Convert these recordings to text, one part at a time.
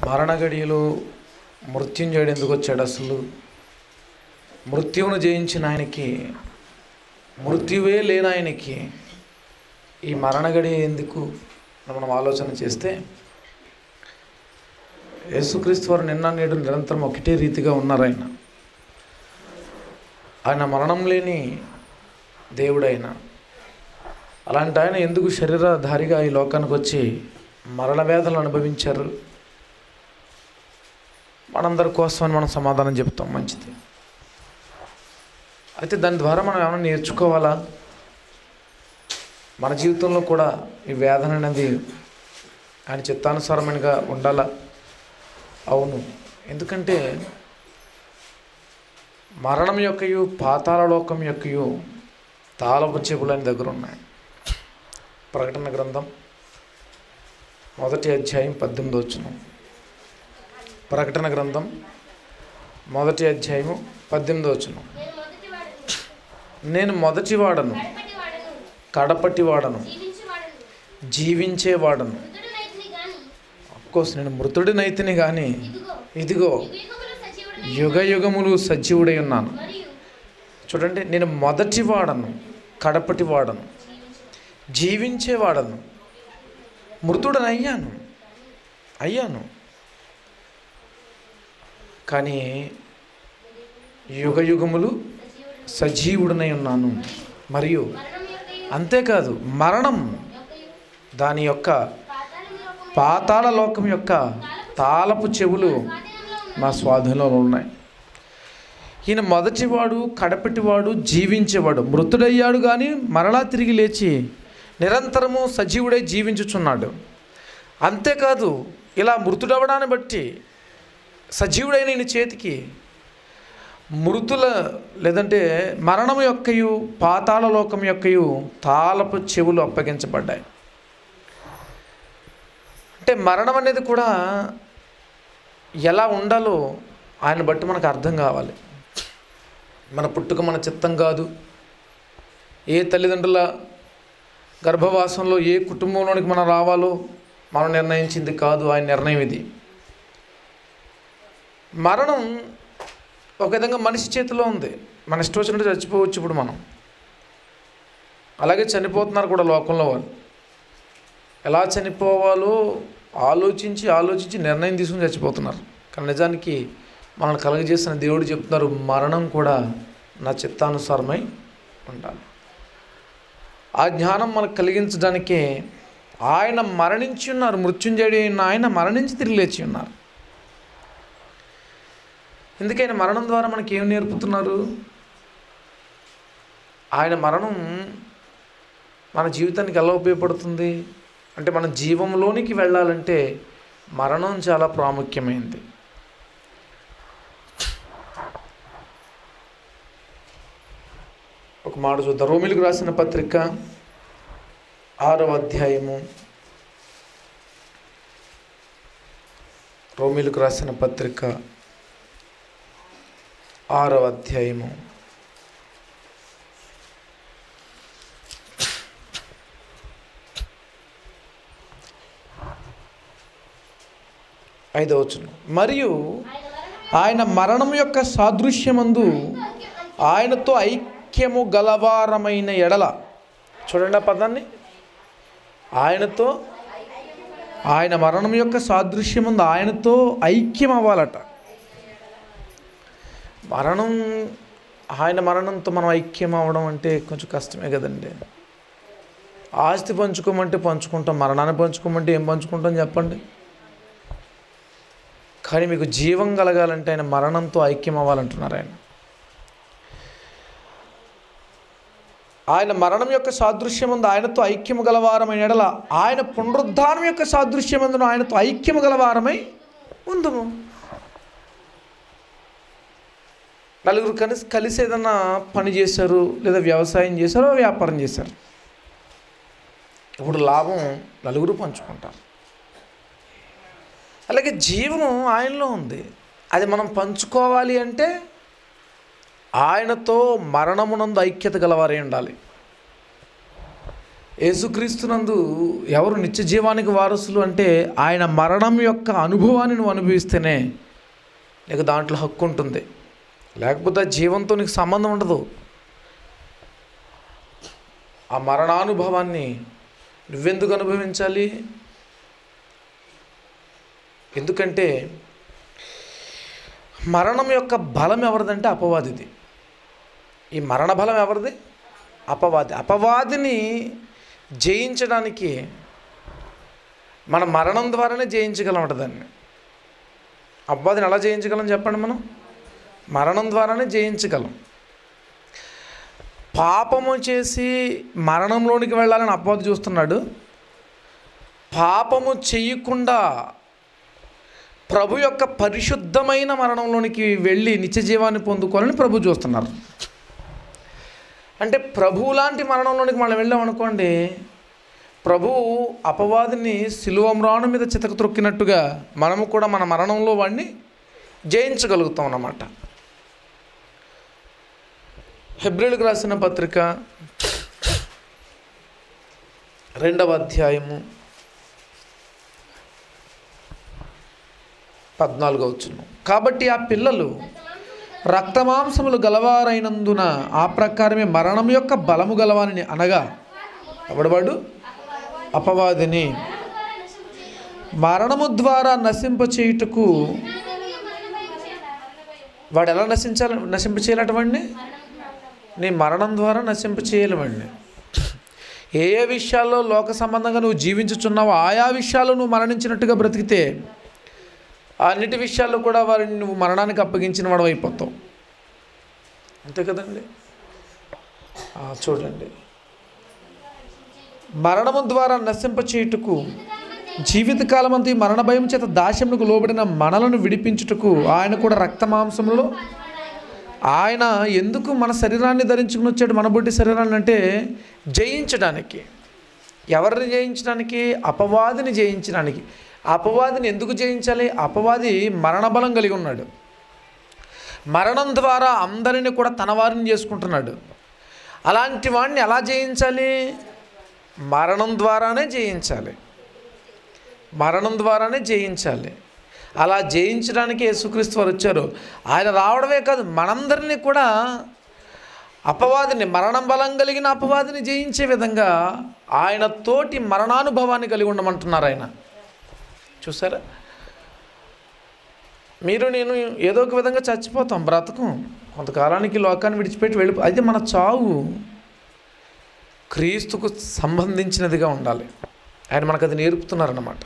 మరణ గడియలో మృత్యుంజయుడు ఎందుకు వచ్చాడు అసలు మృత్యువును జయించిన ఆయనకి మృత్యువే లేని ఆయనకి ఈ మరణ గడియ ఎందుకు అని మనం ఆలోచన చేస్తే యేసుక్రీస్తు వారు నిన్న నేడు నిరంతరం ఒకటే రీతిగా ఉన్నారు ఆయన ఆయన మరణం లేని దేవుడైన అలాంటి ఆయన ఎందుకు శరీరధారిగా ఈ లోకానికి వచ్చి మరణ వేదనలు అనుభవించారు మనందరి కోసమని మనం సమాధానం చెప్తాం మంచిది అయితే దాని ద్వారా మనం ఏమైనా నేర్చుకోవాలా మన జీవితంలో కూడా ఈ వేదన అనేది ఆయన చిత్తానుసారమైనగా ఉండాలా అవును ఎందుకంటే మరణం యొక్కయు పాతాళ లోకం యొక్కయు తాళపు చెవులని దగ్గర ఉన్నాయి ప్రకటన గ్రంథం మొదటి అధ్యాయం పద్దెనిమిది వచ్చును ప్రకటన గ్రంథం మొదటి అధ్యాయము పద్దెనిమిది వచ్చును నేను మొదటి వాడను నేను మొదటి వాడను కడపటి వాడను కడపటి వాడను జీవించి వాడను జీవించేవాడను మృతుడు నైతిని గాని కోర్స్ నేను మృతుడినైతిని కానీ ఇదిగో ఇదిగో యుగములు సజీవుడై యుగ యుగములు సజీవుడై ఉన్నాను మరియు చూడండి నేను మొదటి వాడను కడపటి వాడను జీవించేవాడను మృతుడని అయ్యాను అయ్యాను కానీ యుగ యుగములు సజీవుడనై ఉన్నాను మరియు మరణం యొక్క అంతేకాదు మరణం యొక్కయు దాని యొక్క పాతాళం లోకము పాతాళ లోకం యొక్క తాళపు చెవులు స్వాధీనంలో ఉన్న నా స్వాధీనంలో ఉన్నాయి ఈయన మొదటివాడు కడపటివాడు జీవించేవాడు మృతుడయ్యాడు కానీ మరలా తిరిగి లేచి నిరంతరము సజీవుడై జీవించుచున్నాడు అంతేకాదు ఇలా మృతుడవడాన్ని బట్టి సజీవుడైన ఈయన చేతికి మృతుల లేదంటే మరణం యొక్కయు పాతాళ లోకం యొక్కయు తాళపు చెవులు అప్పగించబడ్డాయి అంటే మరణం అనేది కూడా ఎలా ఉండాలో ఆయన బట్టి మనకు అర్థం కావాలి మన పుట్టుక మన చిత్తం కాదు ఏ తల్లిదండ్రుల గర్భవాసంలో ఏ కుటుంబంలోనికి మనం రావాలో మనం నిర్ణయించింది కాదు ఆయన నిర్ణయం ఇది మరణం ఒక విధంగా మనిషి చేతిలో ఉంది మన ఇష్టం వచ్చినట్టు చచ్చిపోవచ్చు ఇప్పుడు మనం అలాగే చనిపోతున్నారు కూడా లోకంలో వాళ్ళు ఎలా చనిపోవాలో ఆలోచించి ఆలోచించి నిర్ణయం తీసుకుని చచ్చిపోతున్నారు కానీ నిజానికి మనల్ని కలగజేసిన దేవుడు చెప్తున్నారు మరణం కూడా నా చిత్తానుసారమై ఉండాలి ఆ జ్ఞానం మనకు కలిగించడానికే ఆయన మరణించి ఉన్నారు మృత్యుంజయుడు అయిన ఆయన మరణించి తిరిగి లేచి ఉన్నారు ఎందుకైనా మరణం ద్వారా మనకి ఏం నేర్పుతున్నారు ఆయన మరణం మన జీవితానికి ఎలా ఉపయోగపడుతుంది అంటే మన జీవంలోనికి వెళ్ళాలంటే మరణం చాలా ప్రాముఖ్యమైనది ఒక మాట చూద్దాం రోమిలకు రాసిన పత్రిక ఆరవ అధ్యాయము రోమిలకు రాసిన పత్రిక ఆరవ అధ్యాయము ఐదవచనం మరియు ఆయన మరణం ఆయన మరణం యొక్క సాదృశ్యమందు ఆయనతో ఐక్యము గలవారమైన ఎడల చూడండి ఆ పదాన్ని ఆయనతో ఆయన మరణం యొక్క సాదృశ్యమందు ఆయనతో ఐక్యం అవ్వాలట మరణం ఆయన మరణంతో మనం ఐక్యం అవ్వడం అంటే కొంచెం కష్టమే కదండి ఆస్తి పంచుకోమంటే పంచుకుంటాం మరణాన్ని పంచుకోమంటే ఏం పంచుకుంటాం చెప్పండి కానీ మీకు జీవం కలగాలంటే ఆయన మరణంతో ఐక్యం అవ్వాలంటున్నారు ఆయన ఆయన మరణం యొక్క సాదృశ్యమందు ఆయనతో ఐక్యము గలవారమైన ఎడల ఆయన పునరుద్ధానం యొక్క సాదృశ్యమందును ఆయనతో ఐక్యము గలవారమై ఉందుము నలుగురు కలిసి కలిసి ఏదన్నా పని చేశారు లేదా వ్యవసాయం చేశారో వ్యాపారం చేశారు ఇప్పుడు లాభం నలుగురు పంచుకుంటారు అలాగే జీవనం ఆయనలో ఉంది అది మనం పంచుకోవాలి అంటే ఆయనతో మరణమునందు ఐక్యత గలవారై ఉండాలి యేసుక్రీస్తునందు ఎవరు నిత్య జీవానికి వారసులు అంటే ఆయన మరణం యొక్క అనుభవాన్ని నువ్వు అనుభవిస్తేనే నీకు దాంట్లో హక్కు ఉంటుంది లేకపోతే ఆ జీవంతో నీకు సంబంధం ఉండదు ఆ మరణానుభవాన్ని నువ్వెందుకు అనుభవించాలి ఎందుకంటే మరణం యొక్క బలం ఎవరిదంటే అపవాదిది ఈ మరణ బలం ఎవరిది అపవాది అపవాదిని జయించడానికి మన మరణం ద్వారానే జయించగలమట దాన్ని అపవాదిని ఎలా జయించగలం చెప్పండి మనం మరణం ద్వారానే జయించగలం పాపము చేసి మరణంలోనికి వెళ్ళాలని అపవాది చూస్తున్నాడు పాపము చెయ్యకుండా ప్రభు యొక్క పరిశుద్ధమైన మరణంలోనికి వెళ్ళి నిత్య జీవాన్ని పొందుకోవాలని ప్రభు చూస్తున్నారు అంటే ప్రభు లాంటి మరణంలోనికి మనం వెళ్ళామనుకోండి ప్రభు అపవాదిని శిలువమ్రాను మీద చితక త్రొక్కినట్టుగా మనము కూడా మన మరణంలో వాడిని జయించగలుగుతాం అన్నమాట హెబ్రిల్కి రాసిన పత్రిక రెండవ అధ్యాయము పద్నాలుగో వచ్చును కాబట్టి ఆ పిల్లలు రక్తమాంసములు గలవారైనందున ఆ ప్రకారమే మరణం యొక్క బలము గలవాని అనగా ఎవడవాడు అపవాదిని మరణము ద్వారా నశింపచేయుటకు వాడు ఎలా నశించాలి నశింపచేయాలట వాడిని నీ మరణం ద్వారా నశింపచేయాలి వాడిని ఏ ఏ విషయాల్లో లోక సంబంధంగా నువ్వు జీవించుచున్నావో ఆయా విషయాల్లో నువ్వు మరణించినట్టుగా బ్రతికితే ఆ అన్నిటి విషయాల్లో కూడా వారిని నువ్వు మరణానికి అప్పగించిన వాడు అయిపోతావు అంతే కదండి ఆ, చూడండి మరణము ద్వారా నశింపచేయుటకు జీవితకాలం అంతా ఈ మరణ భయం చేత దాస్యములకు లోబడిన మనలను విడిపించుటకు ఆయన కూడా రక్తమాంసములో ఆయన ఎందుకు మన శరీరాన్ని ధరించుకుని వచ్చాడు మన బొడ్డి శరీరాన్ని అంటే జయించడానికి ఎవరిని జయించడానికి అపవాదిని జయించడానికి అపవాదిని ఎందుకు జయించాలి అపవాది మరణబలం కలిగి ఉన్నాడు మరణం ద్వారా అందరిని కూడా తన వారిని చేసుకుంటున్నాడు అలాంటి వాడిని ఎలా జయించాలి మరణం ద్వారానే జయించాలి మరణం ద్వారానే జయించాలి అలా జయించడానికి యేసుక్రీస్తు వారు వచ్చారు ఆయన రావడమే కాదు మనందరినీ కూడా అపవాదిని మరణం బలం కలిగిన అపవాదిని జయించే విధంగా ఆయన తోటి మరణానుభవాన్ని కలిగి ఉండమంటున్నారు ఆయన చూసారా మీరు నేను ఏదో ఒక విధంగా చచ్చిపోతాం బ్రతకం కొంతకాలానికి లోకాన్ని విడిచిపెట్టి వెళ్ళిపో అది మన చావు క్రీస్తుకు సంబంధించినదిగా ఉండాలి ఆయన మనకు అది నేర్పుతున్నారన్నమాట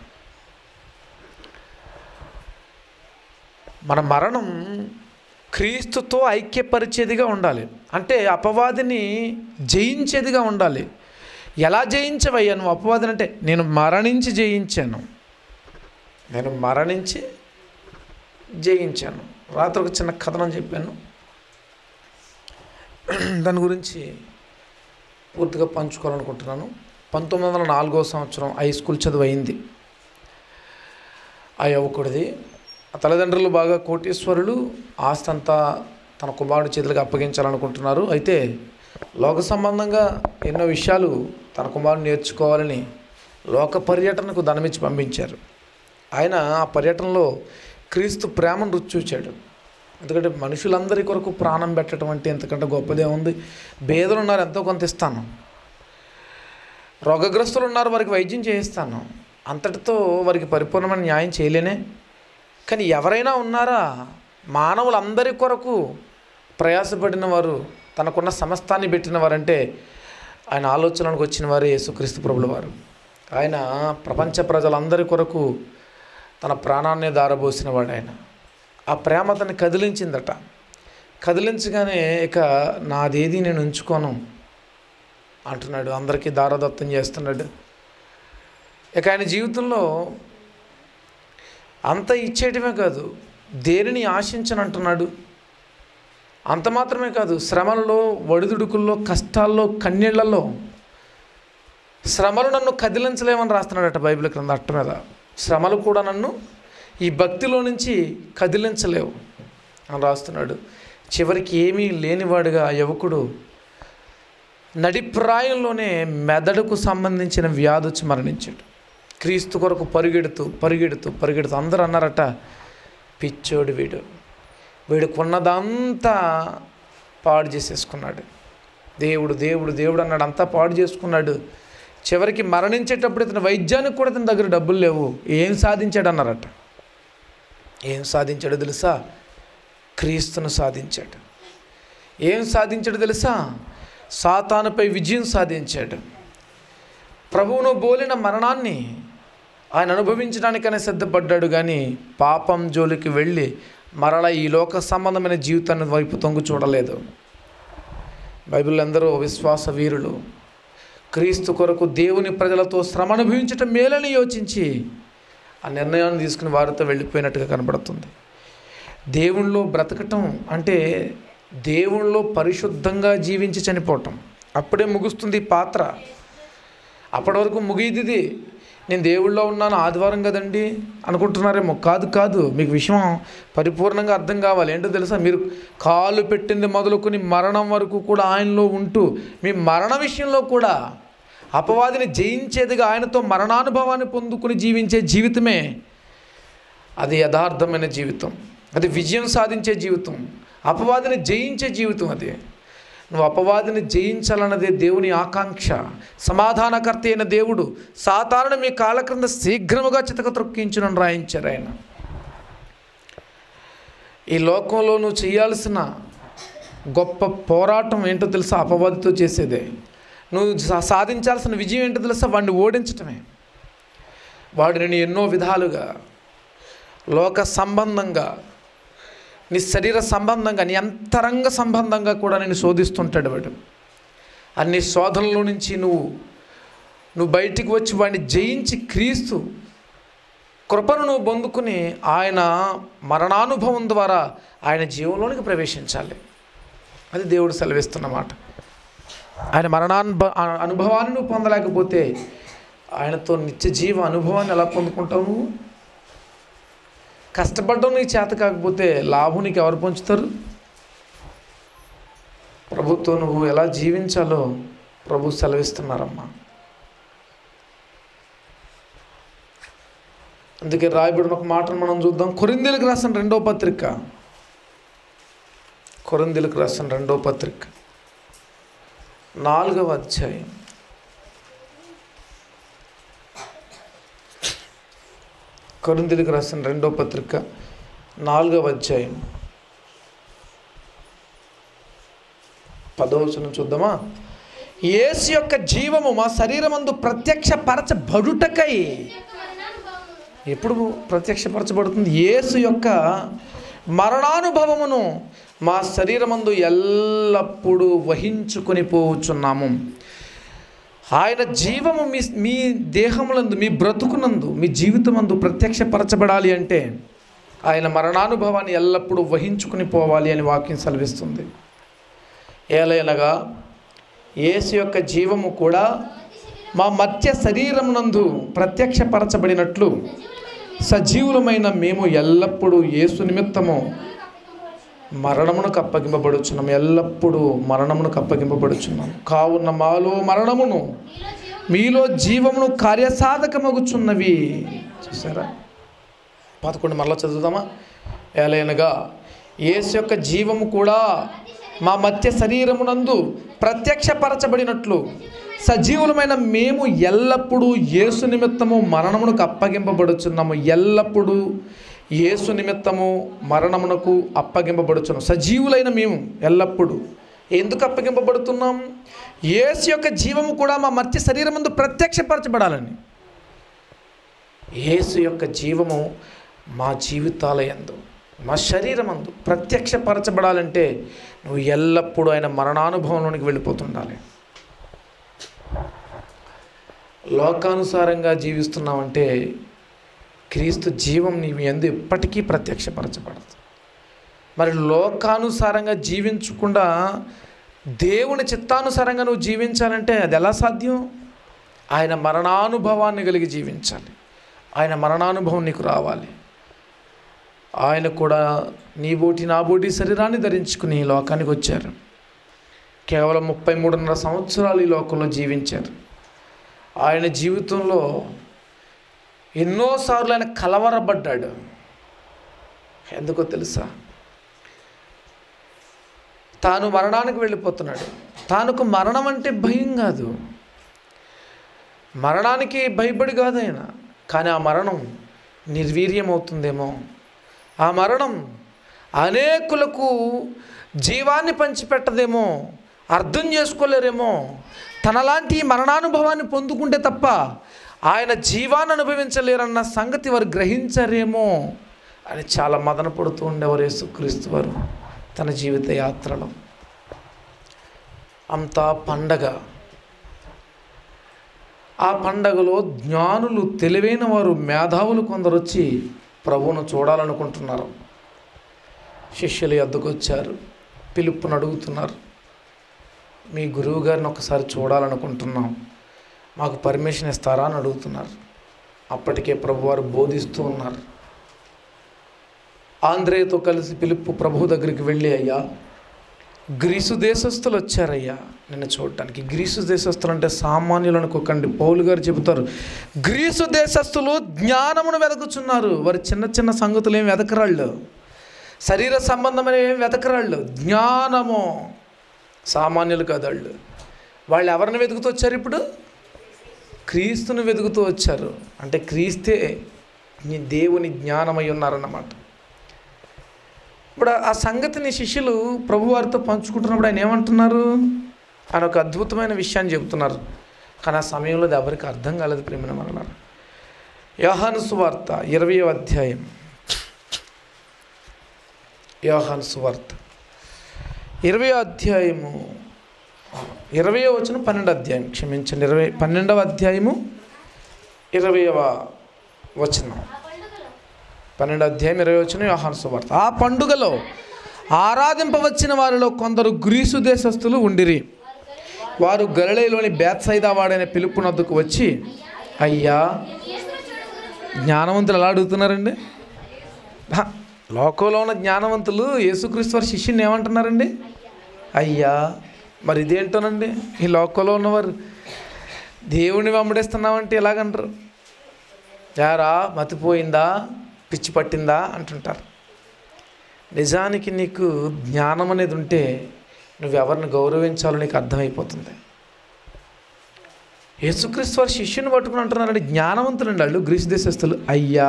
మన మరణం క్రీస్తుతో ఐక్యపరిచేదిగా ఉండాలి అంటే అపవాదిని జయించేదిగా ఉండాలి ఎలా జయించవయ్యా నువ్వు అపవాదిని అంటే నేను మరణించి జయించాను నేను మరణించి జయించాను రాత్రి ఒక చిన్న కథనం చెప్పాను దాని గురించి పూర్తిగా పంచుకోవాలనుకుంటున్నాను పంతొమ్మిది వందల నాలుగో సంవత్సరం హై స్కూల్ చదువు అయింది ఆ యువకుడిది ఆ తల్లిదండ్రులు బాగా కోటీశ్వరులు ఆస్తి అంతా తన కుమారుడి చేతులకు అప్పగించాలనుకుంటున్నారు అయితే లోక సంబంధంగా ఎన్నో విషయాలు తన కుమారుడు నేర్చుకోవాలని లోక పర్యటనకు ధనమిచ్చి పంపించారు ఆయన ఆ పర్యటనలో క్రీస్తు ప్రేమను రుచి చూచాడు ఎందుకంటే మనుషులందరి కొరకు ప్రాణం పెట్టడం అంటే ఎంతకంటే గొప్పదే ఉంది పేదలు ఉన్నారు ఎంతో కొంత ఇస్తాను రోగగ్రస్తులు ఉన్నారు వారికి వైద్యం చేయిస్తాను అంతటితో వారికి పరిపూర్ణమైన న్యాయం చేయలేనే కానీ ఎవరైనా ఉన్నారా మానవులందరి కొరకు ప్రయాసపడిన వారు తనకున్న సమస్తాన్ని పెట్టిన వారంటే ఆయన ఆలోచనలకు వచ్చిన వారే యేసుక్రీస్తు ప్రభుల వారు ఆయన ప్రపంచ ప్రజలందరి కొరకు తన ప్రాణాన్ని దారబోసిన వాడు ఆయన ఆ ప్రేమ అతన్ని కదిలించిందట కదిలించగానే ఇక నాదేది నేను ఉంచుకోను అంటున్నాడు అందరికీ దారదత్తం చేస్తున్నాడు ఇక ఆయన జీవితంలో అంత ఇచ్చేయటమే కాదు దేనిని ఆశించను అంటున్నాడు అంత మాత్రమే కాదు శ్రమలలో ఒడిదుడుకుల్లో కష్టాల్లో కన్నీళ్లలో శ్రమలు నన్ను కదిలించలేమని రాస్తున్నాడట బైబిల్ క్రింద అట్ట మీద శ్రమలు కూడా నన్ను ఈ భక్తిలో నుంచి కదిలించలేవు అని రాస్తున్నాడు చివరికి ఏమీ లేనివాడుగా ఆ యువకుడు నడిప్రాయంలోనే మెదడుకు సంబంధించిన వ్యాధి వచ్చి మరణించాడు క్రీస్తు కొరకు పరుగెడుతూ పరుగెడుతూ పరుగెడుతూ అందరూ అన్నారట పిచ్చోడు వీడు వీడుకున్నదంతా పాడు చేసేసుకున్నాడు దేవుడు దేవుడు దేవుడు అన్నాడు అంతా పాడు చేసుకున్నాడు చివరికి మరణించేటప్పుడు ఇతను వైద్యానికి కూడా ఇతని దగ్గర డబ్బులు లేవు ఏం సాధించాడు అన్నారట ఏం సాధించాడో తెలుసా క్రీస్తును సాధించాడు ఏం సాధించాడు తెలుసా సాతానుపై విజయం సాధించాడు ప్రభువును బోలిన మరణాన్ని ఆయన అనుభవించడానికనే సిద్ధపడ్డాడు కానీ పాపం జోలికి వెళ్ళి మరల ఈ లోక సంబంధమైన జీవితాన్ని వైపు తొంగు చూడలేదు బైబిల్ అందరూ విశ్వాస వీరులు క్రీస్తు కొరకు దేవుని ప్రజలతో శ్రమ అనుభవించటం మేలని యోచించి ఆ నిర్ణయాన్ని తీసుకుని వారితో వెళ్ళిపోయినట్టుగా కనబడుతుంది దేవుణ్ణిలో బ్రతకటం అంటే దేవుణ్ణిలో పరిశుద్ధంగా జీవించి చనిపోవటం అప్పుడే ముగుస్తుంది ఈ పాత్ర అప్పటి వరకు ముగియదు ఇది నేను దేవుళ్ళో ఉన్నాను ఆదివారం కదండి అనుకుంటున్నారేమో కాదు కాదు మీకు విషయం పరిపూర్ణంగా అర్థం కావాలి ఏంటో తెలుసా మీరు కాలు పెట్టింది మొదలుకొని మరణం వరకు కూడా ఆయనలో ఉంటూ మీ మరణ విషయంలో కూడా అపవాదిని జయించేదిగా ఆయనతో మరణానుభవాన్ని పొందుకుని జీవించే జీవితమే అది యథార్థమైన జీవితం అది విజయం సాధించే జీవితం అపవాదిని జయించే జీవితం అది నువ్వు అపవాదిని జయించాలన్నదే దేవుని ఆకాంక్ష సమాధానకర్త అయిన దేవుడు సాధారణ మీ కాళ్ళ క్రింద శీఘ్రముగా చితక త్రొక్కించునని రాయించారు ఆయన ఈ లోకంలో నువ్వు చేయాల్సిన గొప్ప పోరాటం ఏంటో తెలుసా అపవాదితో చేసేదే నువ్వు సా- సాధించాల్సిన విజయం ఏంటో తెలుసా వాడిని ఓడించటమే వాడు నేను ఎన్నో విధాలుగా లోక సంబంధంగా నీ శరీర సంబంధంగా నీ అంతరంగ సంబంధంగా కూడా నేను శోధిస్తుంటాడు వాడు అన్ని శోధనలో నుంచి నువ్వు నువ్వు బయటికి వచ్చి వాడిని జయించి క్రీస్తు కృపను నువ్వు పొందుకుని ఆయన మరణానుభవం ద్వారా ఆయన జీవంలోనికి ప్రవేశించాలి అది దేవుడు సెలవిస్తున్నమాట ఆయన మరణానుభ ఆ- అనుభవాన్ని నువ్వు పొందలేకపోతే ఆయనతో నిత్య జీవ అనుభవాన్ని ఎలా పొందుకుంటావు నువ్వు కష్టపడడం నీకు చేత కాకపోతే లాభం నీకు ఎవరు పంచుతారు ప్రభుత్వం నువ్వు ఎలా జీవించాలో ప్రభు సెలవిస్తున్నారమ్మా అందుకే రాయబడిన ఒక మాటను మనం చూద్దాం కొరిందీలకు రాసిన రెండో పత్రిక కొరిందీలకు రాసిన రెండో పత్రిక నాలుగవ అధ్యాయం కొరిందీలకు రాసిన రెండో పత్రిక నాలుగవ అధ్యాయం పదవచనం చూద్దామా యేసు యొక్క జీవము మా శరీరమందు ప్రత్యక్షపరచబడుటకై ఎప్పుడు ప్రత్యక్షపరచబడుతుంది యేసు యొక్క మరణానుభవమును మా శరీరమందు ఎల్లప్పుడూ వహించుకొని పోవచ్చున్నాము ఆయన జీవము మీ మీ దేహములందు మీ బ్రతుకునందు మీ జీవితమందు ప్రత్యక్షపరచబడాలి అంటే ఆయన మరణానుభవాన్ని ఎల్లప్పుడూ వహించుకుని పోవాలి అని వాక్యం సెలవిస్తుంది ఏలైనగా యేసు యొక్క జీవము కూడా మా మధ్య శరీరమునందు ప్రత్యక్షపరచబడినట్లు సజీవులమైన మేము ఎల్లప్పుడూ యేసు నిమిత్తము మరణమునకు అప్పగింపబడుచున్నాం ఎల్లప్పుడూ మరణమునకు అప్పగింపబడుచున్నాం కావున్న మాలో మరణమును మీలో జీవమును కార్యసాధకమగుచున్నవి చూసారా పదకొండు మరలా చదువుదామా ఏలైనగా యేసు యొక్క జీవము కూడా మా మధ్య శరీరమునందు ప్రత్యక్షపరచబడినట్లు సజీవులమైన మేము ఎల్లప్పుడూ యేసు నిమిత్తము మరణమునకు అప్పగింపబడుచున్నాము ఎల్లప్పుడూ యేసు నిమిత్తము మరణమునకు అప్పగింపబడుచున్నాం సజీవులైన మేము ఎల్లప్పుడూ ఎందుకు అప్పగింపబడుతున్నాం యేసు యొక్క జీవము కూడా మా మధ్య శరీరమందు ప్రత్యక్షపరచబడాలని యేసు యొక్క జీవము మా జీవితాల యందు మా శరీరమందు ప్రత్యక్షపరచబడాలంటే నువ్వు ఎల్లప్పుడూ ఆయన మరణానుభవంలోనికి వెళ్ళిపోతుండాలి లోకానుసారంగా జీవిస్తున్నావంటే క్రీస్తు జీవం నీ ఎందు ఎప్పటికీ ప్రత్యక్షపరచబడదు మరి లోకానుసారంగా జీవించకుండా దేవుని చిత్తానుసారంగా నువ్వు జీవించాలంటే అది ఎలా సాధ్యం ఆయన మరణానుభవాన్ని కలిగి జీవించాలి ఆయన మరణానుభవం నీకు రావాలి ఆయన కూడా నీ బోటి నా బోటి శరీరాన్ని ధరించుకుని ఈ లోకానికి వచ్చారు కేవలం ముప్పై మూడున్నర సంవత్సరాలు ఈ లోకంలో జీవించారు ఆయన జీవితంలో ఎన్నోసార్లు ఆయన కలవరపడ్డాడు ఎందుకో తెలుసా తాను మరణానికి వెళ్ళిపోతున్నాడు తానుకు మరణం అంటే భయం కాదు మరణానికి భయపడి కాదు ఆయన కానీ ఆ మరణం నిర్వీర్యం అవుతుందేమో ఆ మరణం అనేకులకు జీవాన్ని పంచిపెట్టదేమో అర్థం చేసుకోలేరేమో తనలాంటి ఈ మరణానుభవాన్ని పొందుకుంటే తప్ప ఆయన జీవాన్ని అనుభవించలేరన్న సంగతి వారు గ్రహించరేమో అని చాలా మదన పడుతూ ఉండేవారు యేసుక్రీస్తు వారు తన జీవిత యాత్రలో అంతా పండగ ఆ పండగలో జ్ఞానులు తెలివైన వారు మేధావులు కొందరు వచ్చి ప్రభువును చూడాలనుకుంటున్నారు శిష్యులు ఎద్దుకొచ్చారు పిలుపుని అడుగుతున్నారు మీ గురువు గారిని ఒకసారి చూడాలనుకుంటున్నాం మాకు పర్మిషన్ ఇస్తారా అని అడుగుతున్నారు అప్పటికే ప్రభువారు బోధిస్తూ ఉన్నారు ఆంధ్రేయతో కలిసి పిలుపు ప్రభు దగ్గరికి వెళ్ళి అయ్యా గ్రీసు దేశస్తులు వచ్చారయ్యా నిన్ను చూడటానికి గ్రీసు దేశస్తులు అంటే సామాన్యులు అనుకోకండి పౌలు గారు చెబుతారు గ్రీసు దేశస్తులు జ్ఞానమును వెదకుచున్నారు వారి చిన్న చిన్న సంగతులు ఏం వెతకరాళ్ళు శరీర సంబంధమైన ఏం వెతకరాళ్ళు జ్ఞానము సామాన్యులు కాదు వాళ్ళు వాళ్ళు ఎవరిని వెతుకుతూ వచ్చారు ఇప్పుడు క్రీస్తుని వెతుకుతూ వచ్చారు అంటే క్రీస్తే నీ దేవుని జ్ఞానమై ఉన్నారన్నమాట ఇప్పుడు ఆ సంగతిని శిష్యులు ప్రభువారితో పంచుకుంటున్నప్పుడు ఆయన ఏమంటున్నారు ఆయన ఒక అద్భుతమైన విషయాన్ని చెబుతున్నారు కానీ ఆ సమయంలో అది ఎవరికి అర్థం కాలేదు ప్రేమిన మరలా యోహాను సువార్త ఇరవై అధ్యాయం యోహాను సువార్త ఇరవై అధ్యాయము ఇరవై వచ్చిన పన్నెండు అధ్యాయం క్షమించండి ఇరవై పన్నెండవ అధ్యాయము ఇరవైవ వచనం ఆ పండుగలో పన్నెండు అధ్యాయం ఇరవై వచ్చిన యోహాను సువార్త ఆ పండుగలో ఆరాధింపవచ్చిన వారిలో కొందరు గ్రీసు దేశస్థులు ఉండిరి వారు గలిలయలోని బేత్సైదా వాడైన పిలుపునద్దుకు వచ్చి అయ్యా జ్ఞానవంతులు ఎలా అడుగుతున్నారండి హ, లోకంలో ఉన్న జ్ఞానవంతులు యేసుక్రీస్తు వారి శిష్యుని ఏమంటున్నారండి అయ్యా మరి ఇదేంటోనండి ఈ లోకంలో ఉన్నవారు దేవుణ్ణి వెంబడిస్తున్నామంటే ఎలాగంటారు యారా మతిపోయిందా పిచ్చి పట్టిందా అంటుంటారు నిజానికి నీకు జ్ఞానం అనేది ఉంటే నువ్వెవరిని గౌరవించాలో నీకు అర్థమైపోతుంది యేసుక్రీస్తు వారి శిష్యుని పట్టుకుని అంటున్నారండి జ్ఞానవంతులండి వాళ్ళు గ్రీసు దేశస్తులు అయ్యా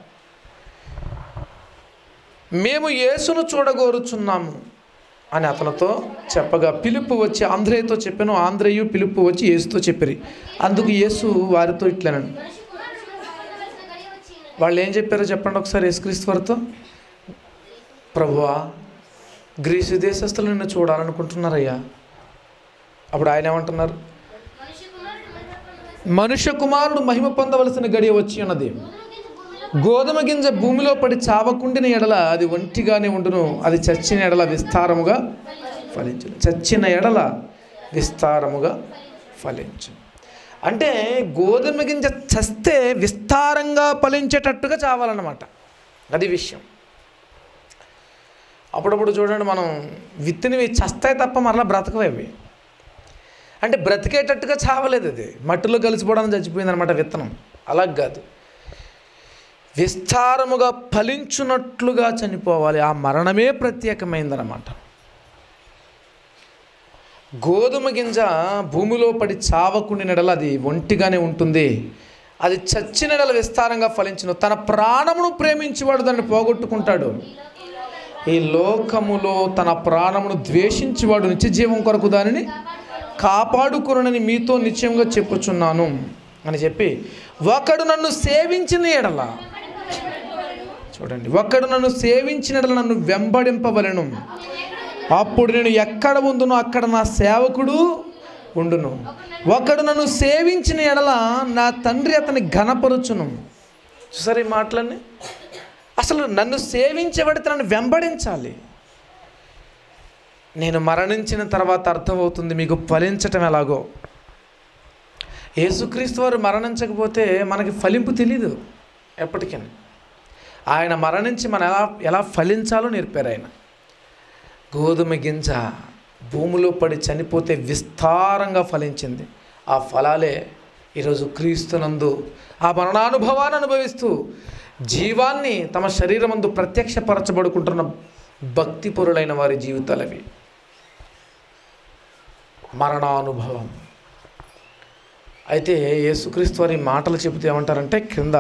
మేము యేసును చూడగోరుచున్నాము అని అతనితో చెప్పగా పిలుపు వచ్చి ఆంధ్రేయతో చెప్పాను ఆంధ్రేయు పిలుపు వచ్చి యేసుతో చెప్పిరి అందుకు యేసు వారితో ఇట్లనండి మనిషి కుమారుడు పొందవలసిన గడియ వచ్చి వాళ్ళు ఏం చెప్పారో చెప్పండి ఒకసారి యేసుక్రీస్తు వారితో ప్రభువా గ్రీసు దేశస్తులు నిన్ను చూడాలనుకుంటున్నారయ్యా అప్పుడు ఆయన ఏమంటున్నారు మనిషి కుమారుడు మహిమ పొందవలసిన మనుష్య కుమారుడు మహిమ పొందవలసిన గడియ వచ్చి ఉన్నది గోధుమ గింజ భూమిలో గోధుమ గింజ భూమిలో పడి చావకుండిన ఎడల అది ఒంటిగానే ఉండును అది చచ్చిన ఎడల విస్తారముగా ఫలించును చచ్చిన ఎడల విస్తారముగా ఫలించును అంటే గోధుమ గింజ చస్తే విస్తారంగా ఫలించేటట్టుగా చావాలన్నమాట అది విషయం అప్పుడప్పుడు చూడండి మనం విత్తినవి చస్తాయి తప్ప మరలా బ్రతకవు అవి అంటే బ్రతికేటట్టుగా చావలేదు అది మట్టిలో కలిసిపోవడానికి చచ్చిపోయింది అనమాట విత్తనం అలా కాదు విస్తారముగా ఫలించున్నట్లుగా చనిపోవాలి ఆ మరణమే ప్రత్యేకమైందన్నమాట గోధుమ గింజ భూమిలో పడి చావకుండి నెడల అది ఒంటిగానే ఉంటుంది అది చచ్చిన నెడల విస్తారంగా ఫలించును తన ప్రాణమును ప్రేమించేవాడు దాన్ని పోగొట్టుకుంటాడు ఈ లోకములో తన ప్రాణమును ద్వేషించేవాడు నిత్య జీవం కొరకు దానిని కాపాడుకునని మీతో నిశ్చయంగా చెప్పుచున్నాను అని చెప్పి ఒకడు నన్ను సేవించిన ఎడల చూడండి ఒకడు నన్ను సేవించిన ఎడల నన్ను వెంబడింపవలెను అప్పుడు నేను ఎక్కడ ఉందునో అక్కడ నా సేవకుడు ఉండును ఒకడు నన్ను సేవించిన ఎడల నా తండ్రి అతని ఘనపరుచును చూసారు ఈ మాటలన్నీ అసలు నన్ను సేవించేవాడితే నన్ను వెంబడించాలి నేను మరణించిన తర్వాత అర్థమవుతుంది మీకు ఫలించటం ఎలాగో యేసుక్రీస్తు వారు మరణించకపోతే మనకి ఫలింపు తెలీదు ఎప్పటికీ ఆయన మరణించి మనం ఎలా ఎలా ఫలించాలో నేర్పారు ఆయన గోధుమ గింజ భూమిలో పడి చనిపోతే విస్తారంగా ఫలించింది ఆ ఫలాలే ఈరోజు క్రీస్తునందు ఆ మరణానుభవాన్ని అనుభవిస్తూ జీవాన్ని తమ శరీరమందు ప్రత్యక్షపరచబడుకుంటున్న భక్తిపరులైన వారి జీవితాలవి మరణానుభవం అయితే యేసుక్రీస్తు వారి మాటలు చెబితే ఏమంటారంటే క్రింద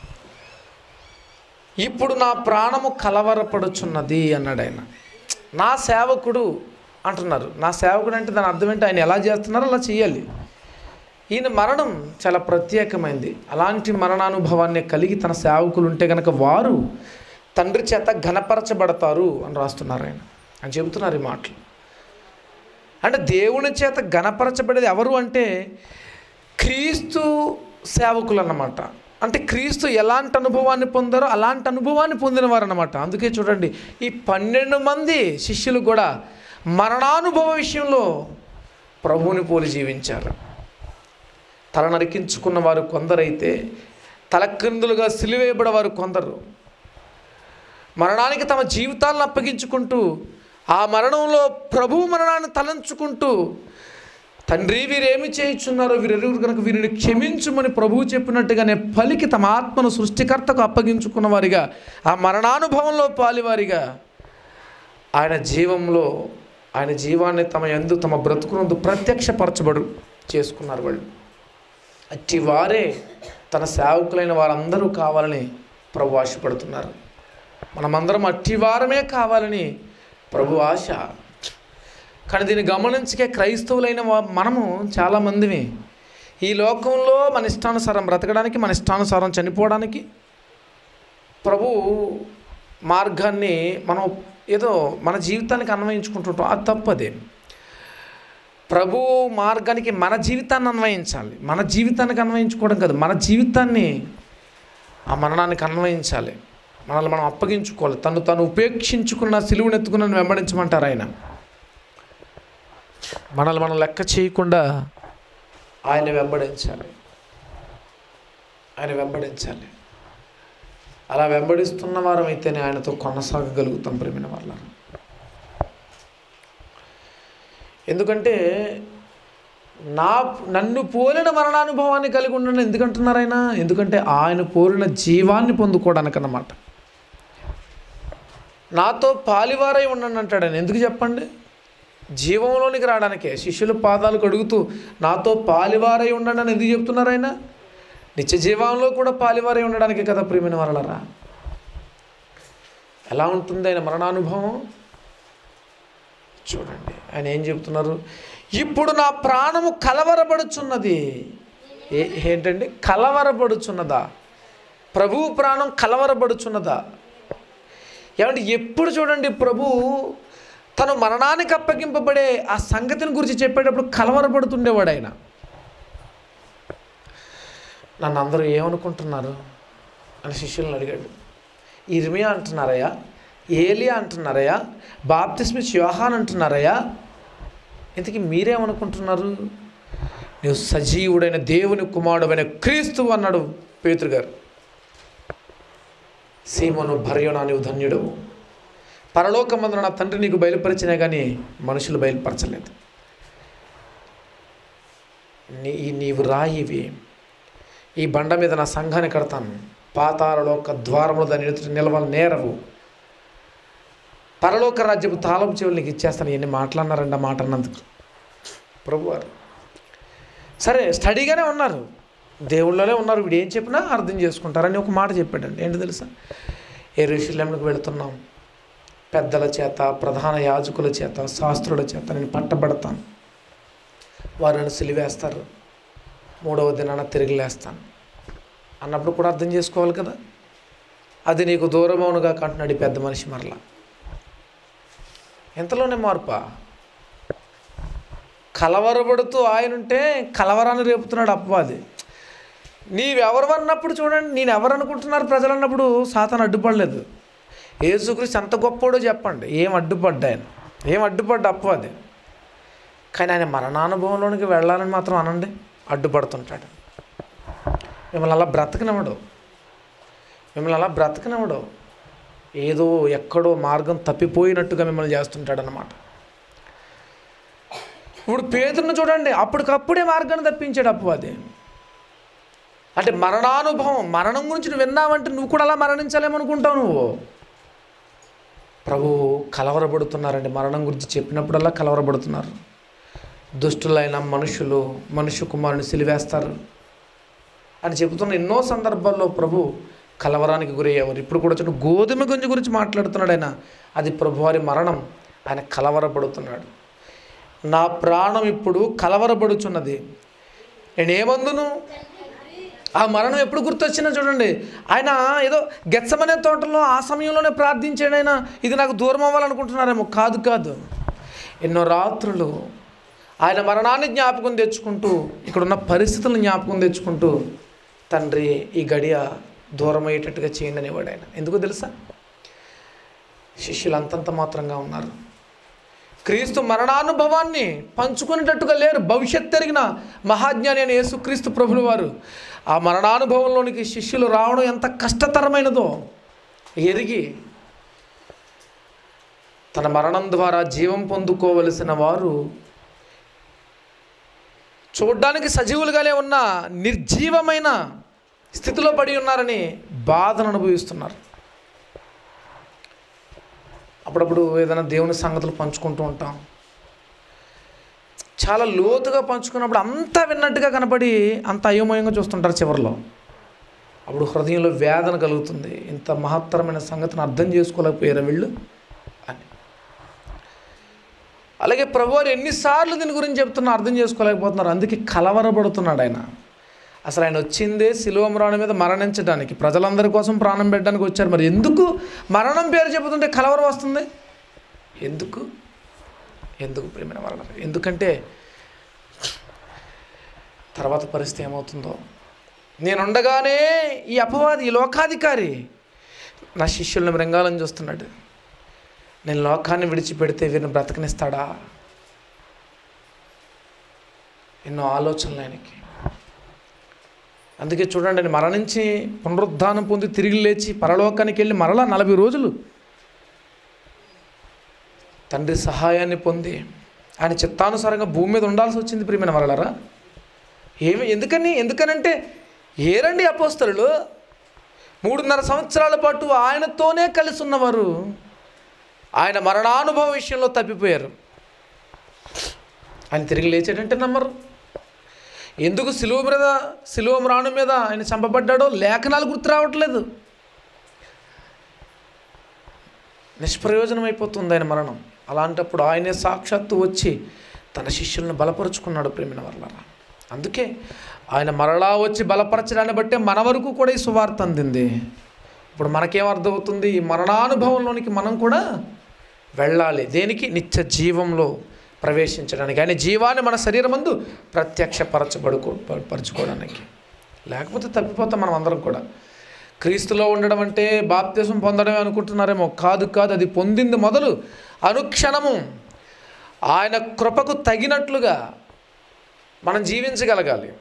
ఇప్పుడు నా ప్రాణము కలవరపడుచున్నది అన్నాడు ఆయన నా సేవకుడు అంటున్నారు నా సేవకుడు అంటే దాని అర్థం ఏంటి ఆయన ఎలా చేస్తున్నారో అలా చేయాలి ఈయన మరణం చాలా ప్రత్యేకమైంది అలాంటి మరణానుభవాన్ని కలిగి తన సేవకులు ఉంటే కనుక వారు తండ్రి చేత ఘనపరచబడతారు అని రాస్తున్నారు ఆయన అని చెబుతున్నారు ఈ మాటలు అంటే దేవుని చేత ఘనపరచబడేది ఎవరు అంటే క్రీస్తు సేవకులు అన్నమాట అంటే క్రీస్తు ఎలాంటి అనుభవాన్ని పొందారో అలాంటి అనుభవాన్ని పొందినవారు అన్నమాట అందుకే చూడండి ఈ పన్నెండు మంది శిష్యులు కూడా మరణానుభవ విషయంలో ప్రభువుని పోలి జీవించారు తల నరికించుకున్న వారు కొందరైతే తలక్రిందులుగా సిలివేయబడే వారు కొందరు మరణానికి తమ జీవితాలను అప్పగించుకుంటూ ఆ మరణంలో ప్రభువు మరణాన్ని తలంచుకుంటూ తండ్రి వీరేమి చేయుచున్నారో వీరెరుగురు కనుక వీరిని క్షమించుమని ప్రభువు చెప్పినట్టుగానే పలికి తమ ఆత్మను సృష్టికర్తకు అప్పగించుకున్న వారిగా ఆ మరణానుభవంలో పాలివారిగా ఆయన జీవంలో ఆయన జీవాన్ని తమ ఎందు తమ బ్రతుకునందు ప్రత్యక్షపరచబడు చేసుకున్నారు వాళ్ళు అట్టి వారే తన సేవకులైన వారందరూ కావాలని ప్రభు ఆశపడుతున్నారు మనమందరం అట్టి వారమే కావాలని ప్రభు ఆశ కానీ దీన్ని గమనించకే క్రైస్తవులైన వా- మనము చాలామందిని ఈ లోకంలో మన ఇష్టానుసారం బ్రతకడానికి మన ఇష్టానుసారం చనిపోవడానికి ప్రభు మార్గాన్ని మనం ఏదో మన జీవితానికి అన్వయించుకుంటుంటాం అది తప్పదే ప్రభు మార్గానికి మన జీవితాన్ని అన్వయించాలి మన జీవితానికి అన్వయించుకోవడం కాదు మన జీవితాన్ని ఆ మరణానికి అన్వయించాలి మనల్ని మనం అప్పగించుకోవాలి తను తను ఉపేక్షించుకున్న సిలువునెత్తుకున్న వెంబడించమంటారు ఆయన మనల్ని మనం లెక్క చేయకుండా ఆయన వెంబడించాలి ఆయన వెంబడించాలి అలా వెంబడిస్తున్న వారం అయితేనే ఆయనతో కొనసాగగలుగుతాం ప్రేమిన వాళ్ళ ఎందుకంటే నా నన్ను పోలిన మరణానుభవాన్ని కలిగి ఉండను ఎందుకంటున్నారు ఆయన ఎందుకంటే ఆయన పోలిన జీవాన్ని పొందుకోవడానికి అన్నమాట నాతో పాలివారై ఉండండి అంటాడు ఆయన ఎందుకు చెప్పండి జీవంలోనికి రావడానికే శిష్యుల పాదాలు కడుగుతూ నాతో పాలివారై ఉండండి అని ఎందుకు చెప్తున్నారు ఆయన నిత్య జీవంలో కూడా పాలివారై ఉండడానికే కదా ప్రియమైన వరలరా ఎలా ఉంటుంది ఆయన మరణానుభవం చూడండి ఆయన ఏం చెప్తున్నారు ఇప్పుడు నా ప్రాణము కలవరపడుచున్నది ఏ ఏంటండి కలవరపడుచున్నదా ప్రభు ప్రాణం కలవరపడుచున్నదా ఏమంటే ఎప్పుడు చూడండి ప్రభు తను మరణానికి అప్పగింపబడే ఆ సంగతిని గురించి చెప్పేటప్పుడు కలవరపడుతుండేవాడు ఆయన నన్ను అందరూ ఏమనుకుంటున్నారు అని శిష్యులను అడిగాడు ఇర్మియా అంటున్నారయ్యా ఏలియా అంటున్నారయ్యా బాప్తిస్మిస్ యోహాన్ అంటున్నారయ్యా ఇంతకీ మీరేమనుకుంటున్నారు నువ్వు సజీవుడైన దేవుని కుమారుడైన క్రీస్తు అన్నాడు పేతురు గారు సీమను భర్యోనా నీవు ధన్యుడవు పరలోకమందున నా తండ్రి నీకు బయలుపరిచినా కానీ మనుషులు బయలుపరచలేదు నీ నీవు రాయివి ఈ బండ మీద నా సంఘాన్ని కడతాను పాతాళలోక ద్వారములు దాని ఎదుట నిలవలు నేరవు పరలోక రాజ్యపు తాళం చెవులు నీకు ఇచ్చేస్తాను ఎన్ని మాట్లాడినారండి ఆ మాట అన్నందుకు ప్రభువారు సరే స్టడీగానే ఉన్నారు దేవుళ్ళలోనే ఉన్నారు వీడు ఏం చెప్పినా అర్థం చేసుకుంటారని ఒక మాట చెప్పాడండి ఏంటి తెలుసా ఏ ఋషులంకి వెళుతున్నాం పెద్దల చేత ప్రధాన యాజకుల చేత శాస్త్రుల చేత నేను పట్టబడతాను వారిని సిలివేస్తారు మూడవ దినాన తిరిగి లేస్తాను అన్నప్పుడు కూడా అర్థం చేసుకోవాలి కదా అది నీకు దూరమవునుగా కంటున్నాడు ఈ పెద్ద మనిషి మరలా ఎంతలోనే మార్పా కలవరపడుతూ ఆయన ఉంటే కలవరాన్ని రేపుతున్నాడు అప్పవాది నీవెవరు అన్నప్పుడు చూడండి నేను ఎవరు అనుకుంటున్నారు ప్రజలు అన్నప్పుడు సాతాను అడ్డుపడలేదు ఏసుక్రీస్తు ఎంత గొప్పోడో చెప్పండి ఏం అడ్డుపడ్డా ఆయన ఏం అడ్డుపడ్డా అప్పవాది కానీ ఆయన మరణానుభవంలోనికి వెళ్ళాలని మాత్రం అనండి అడ్డుపడుతుంటాడు మిమ్మల్ని అలా బ్రతకనివ్వడు మిమ్మల్ని అలా బ్రతకనివ్వడు ఏదో ఎక్కడో మార్గం తప్పిపోయినట్టుగా మిమ్మల్ని చేస్తుంటాడు అన్నమాట ఇప్పుడు పేదలను చూడండి అప్పటికప్పుడే మార్గాన్ని తప్పించాడు అపవాది అంటే మరణానుభవం మరణం గురించి నువ్వు విన్నావంటే నువ్వు కూడా అలా మరణించాలేమనుకుంటావు నువ్వు ప్రభు కలవరపడుతున్నారండి మరణం గురించి చెప్పినప్పుడల్లా కలవరపడుతున్నారు దుష్టులైన మనుషులు మనుష్య కుమారుని సిలివేస్తారు అని చెబుతున్న ఎన్నో సందర్భాల్లో ప్రభు కలవరానికి గురయ్యేవారు ఇప్పుడు కూడా చూడండి గోధుమ గుంజ గురించి మాట్లాడుతున్నాడు ఆయన అది ప్రభువారి మరణం ఆయన కలవరపడుతున్నాడు నా ప్రాణం ఇప్పుడు కలవరపడుచున్నది నేనేమందును ఆ మరణం ఎప్పుడు గుర్తొచ్చినా చూడండి ఆయన ఏదో గెచ్చమనే తోటలో ఆ సమయంలోనే ప్రార్థించాడు ఆయన ఇది నాకు దూరం అవ్వాలనుకుంటున్నారేమో కాదు కాదు ఎన్నో రాత్రులు ఆయన మరణాన్ని జ్ఞాపకం తెచ్చుకుంటూ ఇక్కడున్న పరిస్థితులను జ్ఞాపకం తెచ్చుకుంటూ తండ్రి ఈ గడియ దూరం అయ్యేటట్టుగా చేయండి అనేవాడు ఆయన ఎందుకో తెలుసా శిష్యులు అంతంత మాత్రంగా ఉన్నారు క్రీస్తు మరణానుభవాన్ని పంచుకునేటట్టుగా లేరు భవిష్యత్ ఎరిగిన మహాజ్ఞాని అని యేసుక్రీస్తు ప్రభులు వారు ఆ మరణానుభవంలోనికి శిష్యులు రావడం ఎంత కష్టతరమైనదో ఎరిగి తన మరణం ద్వారా జీవం పొందుకోవలసిన వారు చూడ్డానికి సజీవులుగానే ఉన్న నిర్జీవమైన స్థితిలో పడి ఉన్నారని బాధను అనుభవిస్తున్నారు అప్పుడప్పుడు ఏదైనా దేవుని సంగతులు పంచుకుంటూ ఉంటాం చాలా లోతుగా పంచుకున్నప్పుడు అంతా విన్నట్టుగా కనపడి అంత అయోమయంగా చూస్తుంటారు చివరిలో అప్పుడు హృదయంలో వేదన కలుగుతుంది ఇంత మహత్తరమైన సంగతిని అర్థం చేసుకోలేకపోయారా వీళ్ళు అని అలాగే ప్రభువారు ఎన్నిసార్లు దీని గురించి చెప్తున్నా అర్థం చేసుకోలేకపోతున్నారు అందుకే కలవరపడుతున్నాడు ఆయన అసలు ఆయన వచ్చిందే శిలువమ్రాణి మీద మరణించడానికి ప్రజలందరి కోసం ప్రాణం పెట్టడానికి వచ్చారు మరి ఎందుకు మరణం పేరు చెబుతుంటే కలవరం వస్తుంది ఎందుకు ఎందుకు ప్రేమైన మరణం ఎందుకంటే తర్వాత పరిస్థితి ఏమవుతుందో నేనుండగానే ఈ అపవాది ఈ లోకాధికారి నా శిష్యుల్ని మృంగాలని చూస్తున్నాడు నేను లోకాన్ని విడిచిపెడితే వీరిని బ్రతకనిస్తాడా ఎన్నో ఆలోచనలు ఆయనకి అందుకే చూడండి ఆయన మరణించి పునరుద్ధానం పొంది తిరిగి లేచి పరలోకానికి వెళ్ళి మరలా నలభై రోజులు తండ్రి సహాయాన్ని పొంది ఆయన చిత్తానుసారంగా భూమి మీద ఉండాల్సి వచ్చింది ప్రియమైన మరలరా ఏమి ఎందుకని ఎందుకనంటే ఏరండి అపోస్తలు మూడున్నర సంవత్సరాల పాటు ఆయనతోనే కలిసి ఉన్నవారు ఆయన మరణానుభవ విషయంలో తప్పిపోయారు ఆయన తిరిగి లేచాడంటే నమ్మరు ఎందుకు సిలువ మీద సిలువ మ్రాణు మీద ఆయన చంపబడ్డాడో లేఖనాలు గుర్తు రావట్లేదు నిష్ప్రయోజనం అయిపోతుంది ఆయన మరణం అలాంటప్పుడు ఆయనే సాక్షాత్తు వచ్చి తన శిష్యులను బలపరుచుకున్నాడు ప్రేమిన వర్లరా అందుకే ఆయన మరలా వచ్చి బలపరచడాన్ని బట్టే మన వరకు కూడా ఈ సువార్త అందింది ఇప్పుడు మనకేం అర్థమవుతుంది ఈ మరణానుభవంలోనికి మనం కూడా వెళ్ళాలి దేనికి నిత్య జీవంలో ప్రవేశించడానికి ఆయన జీవాన్ని మన శరీరం ముందు ప్రత్యక్షపరచబడుకో పరచుకోవడానికి లేకపోతే తప్పిపోతాం మనం అందరం కూడా క్రీస్తులో ఉండడం అంటే బాప్త్యసం పొందడమే అనుకుంటున్నారేమో కాదు కాదు అది పొందింది మొదలు అనుక్షణము ఆయన కృపకు తగినట్లుగా మనం జీవించగలగాలి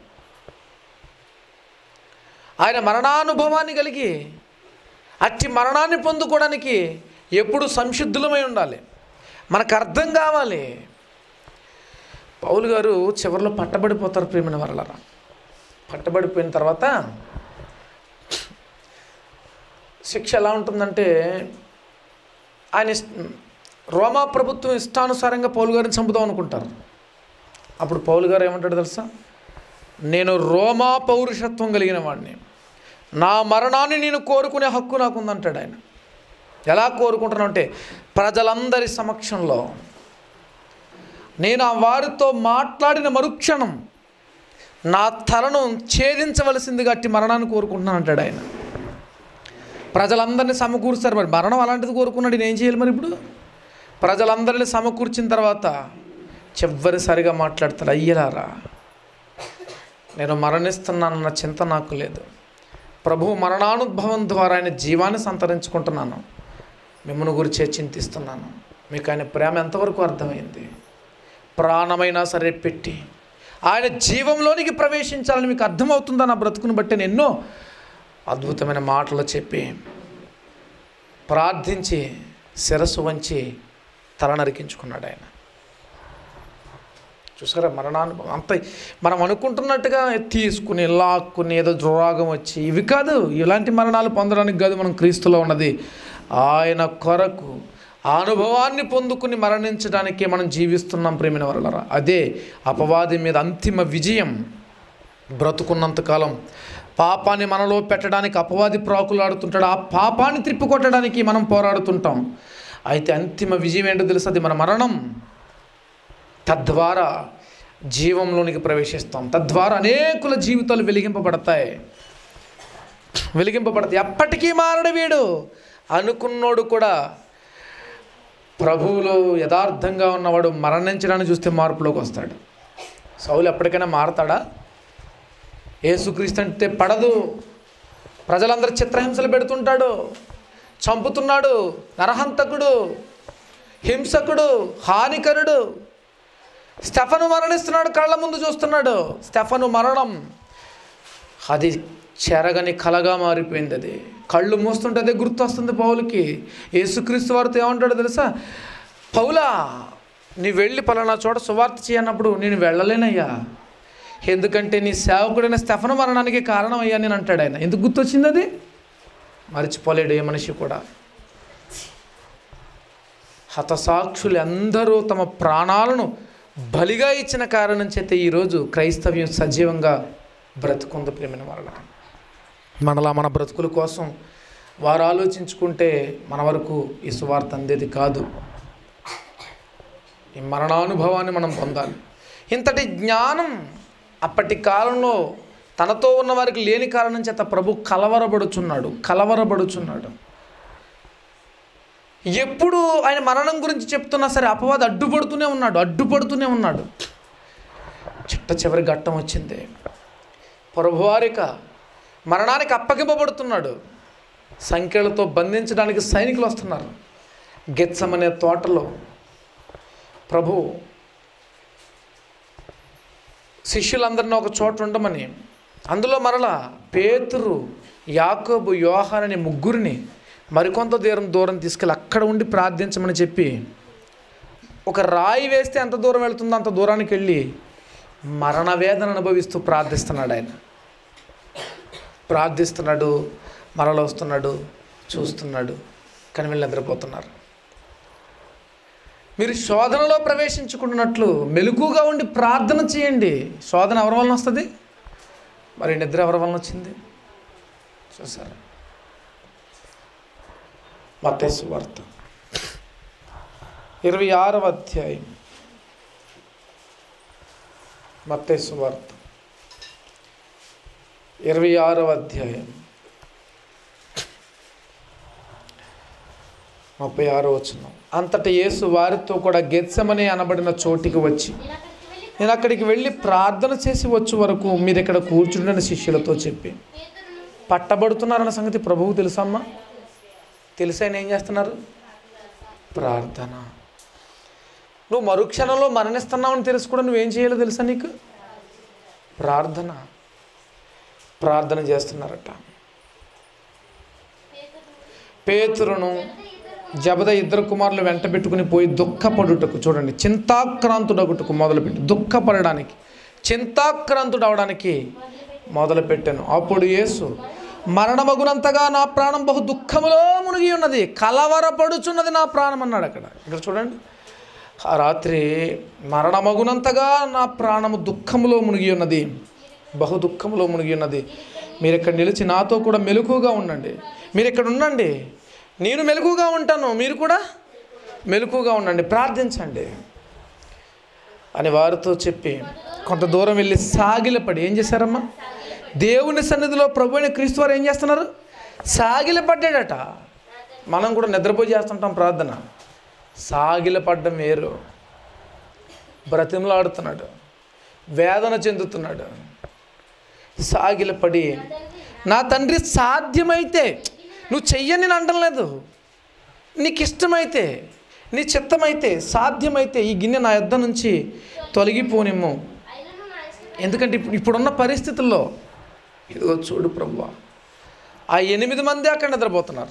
ఆయన మరణానుభవాన్ని కలిగి అట్టి మరణాన్ని పొందుకోవడానికి ఎప్పుడు సంసిద్ధులమై ఉండాలి మనకు అర్థం కావాలి పౌలు గారు చివరిలో పట్టబడిపోతారు ప్రేమిన వరలరా పట్టబడిపోయిన తర్వాత శిక్ష ఎలా ఉంటుందంటే ఆయన ఇస్- రోమా ప్రభుత్వం ఇష్టానుసారంగా పౌలు గారిని చంపుదాం అనుకుంటారు అప్పుడు పౌలు గారు ఏమంటాడు తెలుసా నేను రోమా పౌరుషత్వం కలిగిన వాడిని నా మరణాన్ని నేను కోరుకునే హక్కు నాకుందంటాడు ఆయన ఎలా కోరుకుంటున్నాను అంటే ప్రజలందరి సమక్షంలో నేను ఆ వారితో మాట్లాడిన మరుక్షణం నా తలను ఛేదించవలసిందిగా అట్టి మరణాన్ని కోరుకుంటున్నాను అంటాడు ఆయన ప్రజలందరినీ సమకూరుస్తారు మరి మరణం అలాంటిది కోరుకున్నాడు నేను ఏం చేయాలి మరి ఇప్పుడు ప్రజలందరినీ సమకూర్చిన తర్వాత చివరిసారిగా మాట్లాడతాడు అయ్యలారా నేను మరణిస్తున్నానన్న చింత నాకు లేదు ప్రభు మరణానుభవం ద్వారా ఆయన జీవాన్ని సంతరించుకుంటున్నాను మిమ్మల్ని గురించే చింతిస్తున్నాను మీకు ఆయన ప్రేమ ఎంతవరకు అర్థమైంది ప్రాణమైనా సరే పెట్టి ఆయన జీవంలోనికి ప్రవేశించాలని మీకు అర్థమవుతుందా నా బ్రతుకుని బట్టి నేను ఎన్నో అద్భుతమైన మాటలు చెప్పి ప్రార్థించి శిరస్సు వంచి తల నరికించుకున్నాడు ఆయన చూసారా మరణానుభవం అంత మనం అనుకుంటున్నట్టుగా తీసుకుని లాక్కుని ఏదో రోగం వచ్చి ఇవి కాదు ఇలాంటి మరణాలు పొందడానికి కాదు మనం క్రీస్తులో ఉన్నది ఆయన కొరకు ఆ అనుభవాన్ని పొందుకుని మరణించడానికి మనం జీవిస్తున్నాం ప్రేమిన వరలరా అదే అపవాది మీద అంతిమ విజయం బ్రతుకున్నంతకాలం పాపాన్ని మనలో పెట్టడానికి అపవాది ప్రాకులాడుతుంటాడు ఆ పాపాన్ని త్రిప్పికొట్టడానికి మనం పోరాడుతుంటాం అయితే అంతిమ విజయం ఏంటో తెలుసు అది మన మరణం తద్వారా జీవంలోనికి ప్రవేశిస్తాం తద్వారా అనేకుల జీవితాలు వెలిగింపబడతాయి వెలిగింపబడతాయి ఎప్పటికీ మారడు వీడు అనుకున్నోడు కూడా ప్రభువులో యథార్థంగా ఉన్నవాడు మరణించడాన్ని చూస్తే మార్పులోకి వస్తాడు సౌలు ఎప్పటికైనా మారతాడా ఏసుక్రీస్తు అంటే పడదు ప్రజలందరూ చిత్రహింసలు పెడుతుంటాడు చంపుతున్నాడు నరహంతకుడు హింసకుడు హానికరుడు స్టెఫను మరణిస్తున్నాడు కళ్ళ ముందు చూస్తున్నాడు స్టెఫను మరణం అది చెరగని కలగా మారిపోయింది అది కళ్ళు మూస్తుంటే అదే గుర్తొస్తుంది పౌలకి యేసుక్రీస్తు వారితో ఏమంటాడో తెలుసా పౌలా నీ వెళ్ళి పలానా చోట సువార్త చేయనప్పుడు నేను వెళ్ళలేనయ్యా ఎందుకంటే నీ సేవకుడైన స్టెఫను మరణానికి కారణం అయ్యా నేను అంటాడు ఆయన ఎందుకు గుర్తొచ్చింది అది మర్చిపోలేడు ఏ మనిషి కూడా హతసాక్షులు అందరూ తమ ప్రాణాలను బలిగా ఇచ్చిన కారణం చేత ఈరోజు క్రైస్తవ్యం సజీవంగా బ్రతుకుంది ప్రేమిన వాళ్ళ మనలా మన బ్రతుకుల కోసం వారు ఆలోచించుకుంటే మన వరకు ఈ సువార్త అందేది కాదు ఈ మరణానుభవాన్ని మనం పొందాలి ఇంతటి జ్ఞానం అప్పటి కాలంలో తనతో ఉన్న వారికి లేని కారణం చేత ప్రభు కలవరబడుచున్నాడు కలవరబడుచున్నాడు ఎప్పుడు ఆయన మరణం గురించి చెప్తున్నా సరే అపవాది అడ్డుపడుతూనే ఉన్నాడు అడ్డుపడుతూనే ఉన్నాడు చిట్ట చివరి ఘట్టం వచ్చింది ప్రభువారిక మరణానికి అప్పగింపబడుతున్నాడు సంఖ్యలతో బంధించడానికి సైనికులు వస్తున్నారు గెత్సమనే తోటలో ప్రభు శిష్యులందరినీ ఒక చోట ఉండమని అందులో మరలా పేతురు యాకోబు యోహాన్ అనే ముగ్గురిని మరికొంత దూరం దూరం తీసుకెళ్ళి అక్కడ ఉండి ప్రార్థించమని చెప్పి ఒక రాయి వేస్తే ఎంత దూరం వెళ్తుందో అంత దూరానికి వెళ్ళి మరణ వేదన అనుభవిస్తూ ప్రార్థిస్తున్నాడు ఆయన ప్రార్థిస్తున్నాడు మరల వస్తున్నాడు చూస్తున్నాడు కానీ వీళ్ళు నిద్రపోతున్నారు మీరు శోధనలో ప్రవేశించుకున్నట్లు మెలకుగా ఉండి ప్రార్థన చేయండి శోధన ఎవరి వలన వస్తుంది మరి నిద్ర ఎవరి వలన వచ్చింది చూసారా మతేసు వార్త ఇరవై ఆరవ అధ్యాయం మత్తేసు వార్త ఇరవై ఆరవ అధ్యాయం ముప్పై ఆరో వచ్చిన అంతటి యేసు వారితో కూడా గెత్సమని అనబడిన చోటికి వచ్చి నేను అక్కడికి వెళ్ళి నేను అక్కడికి వెళ్ళి ప్రార్థన చేసి వచ్చే వరకు మీరు ఇక్కడ కూర్చుండని శిష్యులతో చెప్పి పేతురును పట్టబడుతున్నారన్న సంగతి ప్రభువు తెలుసమ్మా తెలిసైన ఏం చేస్తున్నారు ప్రార్థన నువ్వు మరుక్షణంలో మరణిస్తున్నావని తెలుసు కూడా నువ్వేం చేయాలో తెలుసా నీకు ప్రార్థన ప్రార్థన చేస్తున్నారట పేతురును జబద ఇద్దరు కుమారులు వెంట పెట్టుకుని పోయి దుఃఖపడుటకు చూడండి చింతాక్రాంతుడగుటకు మొదలుపెట్టి దుఃఖపడడానికి చింతాక్రాంతుడు అవడానికి మొదలుపెట్టాను అప్పుడు యేసు మరణమగునంతగా నా ప్రాణం బహు దుఃఖములో మునిగి ఉన్నది కలవరపడుచున్నది నా ప్రాణం అన్నాడు అక్కడ ఇక్కడ చూడండి ఆ రాత్రి మరణమగునంతగా నా ప్రాణము దుఃఖములో మునిగి ఉన్నది బహు దుఃఖములో మునిగి ఉన్నది మీరు ఇక్కడ నిలిచి నాతో కూడా మెలకుగా ఉండండి మీరు ఇక్కడ ఉండండి నేను మెలకుగా ఉంటాను మీరు కూడా మెలకుగా ఉండండి ప్రార్థించండి అని వారితో చెప్పి కొంత దూరం వెళ్ళి సాగిలపడి ఏం చేశారమ్మా దేవుని సన్నిధిలో ప్రభు అయిన క్రీస్తు వారు ఏం చేస్తున్నారు సాగిలపడ్డాడట మనం కూడా నిద్రపోయి చేస్తుంటాం ప్రార్థన సాగిలపడ్డం వేరు బ్రతిమలాడుతున్నాడు వేదన చెందుతున్నాడు సాగిలపడి నా తండ్రి సాధ్యమైతే నువ్వు చెయ్యని నేను అనడం లేదు నీకు ఇష్టమైతే నీ చిత్తమైతే సాధ్యమైతే ఈ గిన్నె నా యొద్ద నుంచి తొలగిపోనిమ్ము అయినను నా ఇష్టం ఎందుకంటే ఇప్పుడు ఇప్పుడున్న పరిస్థితుల్లో ఇదిగో చూడు ప్రభువా ఆ ఎనిమిది మంది అక్కడ నిద్రపోతున్నారు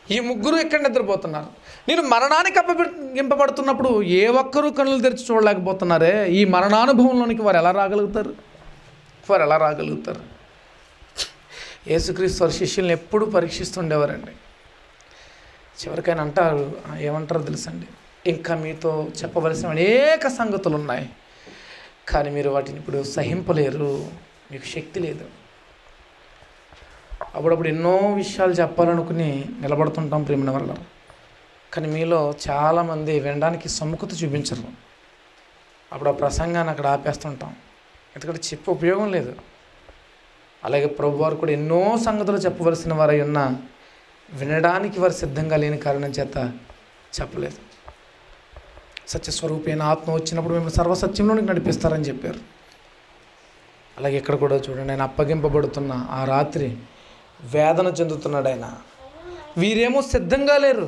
ఈ ముగ్గురు ఎక్కడ నిద్రపోతున్నారు నేను మరణానికి అప్పగింపబడుతున్నప్పుడు ఏ ఒక్కరూ కన్నులు తెరిచి చూడలేకపోతున్నారే ఈ మరణానుభవంలోనికి వారు ఎలా రాగలుగుతారు వారు ఎలా రాగలుగుతారు యేసుక్రీస్తు వారి శిష్యుల్ని ఎప్పుడూ పరీక్షిస్తుండేవారండి చివరికైనా అంటారు "ఆ, ఏమంటారో తెలుసండి ఇంకా మీతో చెప్పవలసిన అనేక సంగతులు ఉన్నాయి కానీ మీరు వాటిని ఇప్పుడు సహింపలేరు మీకు శక్తి లేదు అప్పుడప్పుడు ఎన్నో విషయాలు చెప్పాలనుకుని నిలబడుతుంటాం ప్రేమిన వల్ల కానీ మీలో చాలామంది వినడానికి సముఖత చూపించరు అప్పుడు ఆ ప్రసంగాన్ని అక్కడ ఆపేస్తుంటాం ఎందుకంటే చెప్పే ఉపయోగం లేదు అలాగే ప్రభు వారు కూడా ఎన్నో సంగతులు చెప్పవలసిన వారై ఉన్నా వినడానికి వారు సిద్ధంగా లేని కారణం చేత చెప్పలేదు సత్యస్వరూపైన ఆత్మ వచ్చినప్పుడు మేము సర్వసత్యంలోనికి నడిపిస్తారని చెప్పారు అలాగే ఇక్కడ కూడా చూడండి ఆయన అప్పగింపబడుతున్న ఆ రాత్రి వేదన చెందుతున్నాడు ఆయన వీరేమో సిద్ధంగా లేరు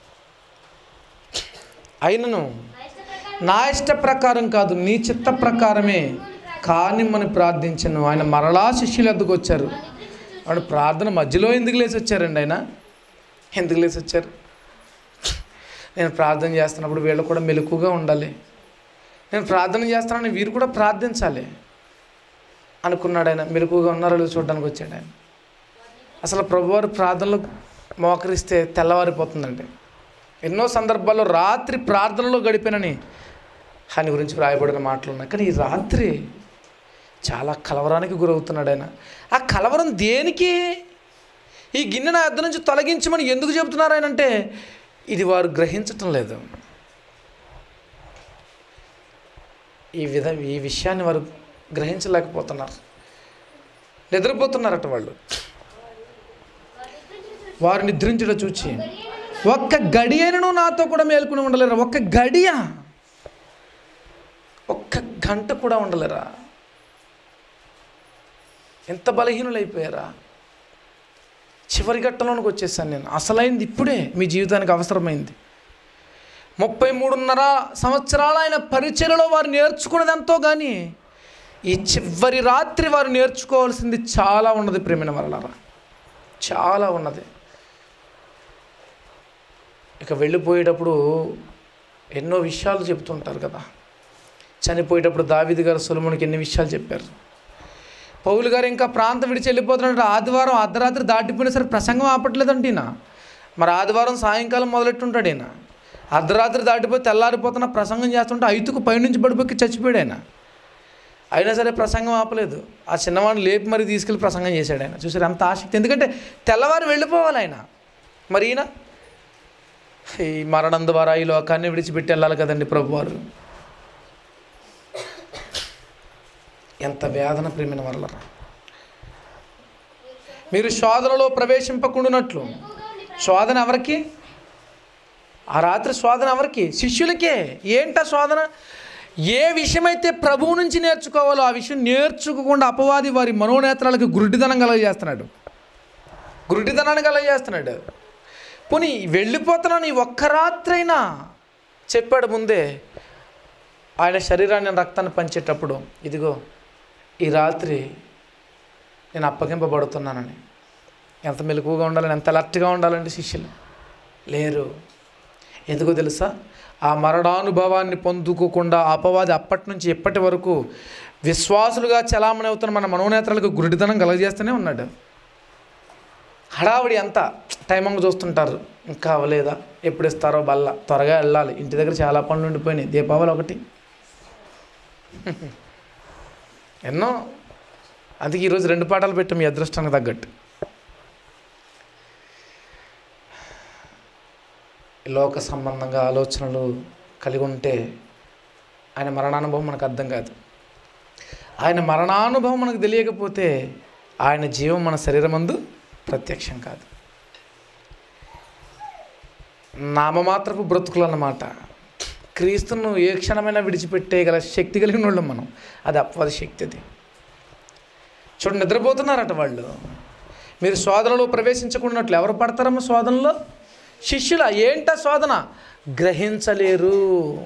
అయినను నా ఇష్ట ప్రకారం కాదు నీ చిత్త ప్రకారమే కానిమ్మని ప్రార్థించను ఆయన మరలా శిష్యులు ఎద్దుకు వచ్చారు వాడు ప్రార్థన మధ్యలో ఎందుకు లేచి వచ్చారండి ఆయన ఎందుకు లేచి వచ్చారు నేను ప్రార్థన చేస్తున్నప్పుడు వీళ్ళు కూడా మెలకుగా ఉండాలి నేను ప్రార్థన చేస్తున్నానని వీరు కూడా ప్రార్థించాలి అనుకున్నాడు ఆయన మెలకుగా ఉన్నారో లేదో చూడడానికి వచ్చాడు ఆయన అసలు ప్రభువారు ప్రార్థనలు మోకరిస్తే తెల్లవారిపోతుందండి ఎన్నో సందర్భాల్లో రాత్రి ప్రార్థనలో గడిపానని ఆయన గురించి రాయబడిన మాటలు ఉన్నాయి కానీ ఈ రాత్రి చాలా కలవరానికి గురవుతున్నాడు ఆయన ఆ కలవరం దేనికి ఈ గిన్నె నా యొద్ద నుంచి తొలగించమని ఎందుకు చెబుతున్నారు ఆయన అంటే ఇది వారు గ్రహించటం లేదు ఈ విధ ఈ విషయాన్ని వారు గ్రహించలేకపోతున్నారు నిద్రపోతున్నారట వాళ్ళు వారు నిద్రించడం చూచి ఒక్క గడియను నాతో కూడా మేల్కొని ఉండలేరా ఒక్క గడియ ఒక్క గంట కూడా ఉండలేరా ఎంత బలహీనులైపోయారా చివరి ఘట్టంలోనికి వచ్చేసాను నేను అసలైంది ఇప్పుడే మీ జీవితానికి అవసరమైంది ముప్పై మూడున్నర సంవత్సరాల ఆయన పరిచయలో వారు నేర్చుకున్నది ఎంతో కానీ ఈ చివరి రాత్రి వారు నేర్చుకోవాల్సింది చాలా ఉన్నది ప్రేమిన వరలరా చాలా ఉన్నది ఇక వెళ్ళిపోయేటప్పుడు ఎన్నో విషయాలు చెప్తుంటారు కదా చనిపోయేటప్పుడు దావిది గారు సులమునికి ఎన్ని విషయాలు చెప్పారు పౌలు గారు ఇంకా ప్రాంతం విడిచి వెళ్ళిపోతున్నాడు ఆదివారం అర్ధరాత్రి దాటిపోయినా సరే ప్రసంగం ఆపట్లేదండి ఈయన మరి ఆదివారం సాయంకాలం మొదలెట్టుంటాడు ఈయన అర్ధరాత్రి దాటిపోయి తెల్లారిపోతున్న ప్రసంగం చేస్తుంటే ఐతుకు పైనుంచి పడిపోయి చచ్చిపోయాడు ఆయన అయినా సరే ప్రసంగం ఆపలేదు ఆ చిన్నవాడిని లేపి మరి తీసుకెళ్ళి ప్రసంగం చేశాడు ఆయన చూసారు అంత ఆసక్తి ఎందుకంటే తెల్లవారు వెళ్ళిపోవాలి ఆయన మరి ఈయన ఈ మరణం ద్వారా ఈ లోకాన్ని విడిచిపెట్టి వెళ్ళాలి కదండి ప్రభువారు ఎంత వేదన ప్రేమిన వల్ల మీరు శోధనలో ప్రవేశింపకుండానట్లు శోధన ఎవరికి ఆ రాత్రి శోధన ఎవరికి శిష్యులకే ఏంటా శోధన ఏ విషయమైతే ప్రభువు నుంచి నేర్చుకోవాలో ఆ విషయం నేర్చుకోకుండా అపవాది వారి మనోనేత్రాలకు గురుడితనం కలగజేస్తున్నాడు గురుడితనాన్ని కలగజేస్తున్నాడు పోనీ వెళ్ళిపోతున్నాను ఈ ఒక్క రాత్రైనా చెప్పాడు ముందే ఆయన శరీరాన్ని రక్తాన్ని పంచేటప్పుడు ఇదిగో ఈ రాత్రి నేను అప్పగింపబడుతున్నానని ఎంత మెలకుగా ఉండాలని ఎంత అలర్ట్గా ఉండాలండి శిష్యులు లేరు ఎందుకో తెలుసా ఆ మరణానుభవాన్ని పొందుకోకుండా అపవాది అప్పటి నుంచి ఇప్పటి వరకు విశ్వాసులుగా చలామణి అవుతున్న మన మనోనేత్రాలకు గురుడితనం కలగజేస్తూనే ఉన్నాడు హడావిడి అంతా టైమంగా చూస్తుంటారు ఇంకా అవ్వలేదా ఎప్పుడు ఇస్తారో బల్ల త్వరగా వెళ్ళాలి ఇంటి దగ్గర చాలా పనులు ఉండిపోయినాయి దీపావళి ఒకటి ఎన్నో అందుకే ఈరోజు రెండు పాటలు పెట్టాం మీ అదృష్టానికి తగ్గట్టు లోక సంబంధంగా ఆలోచనలు కలిగి ఉంటే ఆయన మరణానుభవం మనకు అర్థం కాదు ఆయన మరణానుభవం మనకు తెలియకపోతే ఆయన జీవం మన శరీరమందు ప్రత్యక్షం కాదు నామమాత్రపు బ్రతుకులు అన్నమాట క్రీస్తును ఏ క్షణమైనా విడిచిపెట్టేయగల శక్తి కలిగిన వాళ్ళం మనం అది అపవాది శక్తి అది చూడండి నిద్రపోతున్నారట వాళ్ళు మీరు శోధనలో ప్రవేశించకున్నట్లు ఎవరు పడతారమ్మ శోధనలో శిష్యుల ఏంట శోధన గ్రహించలేరు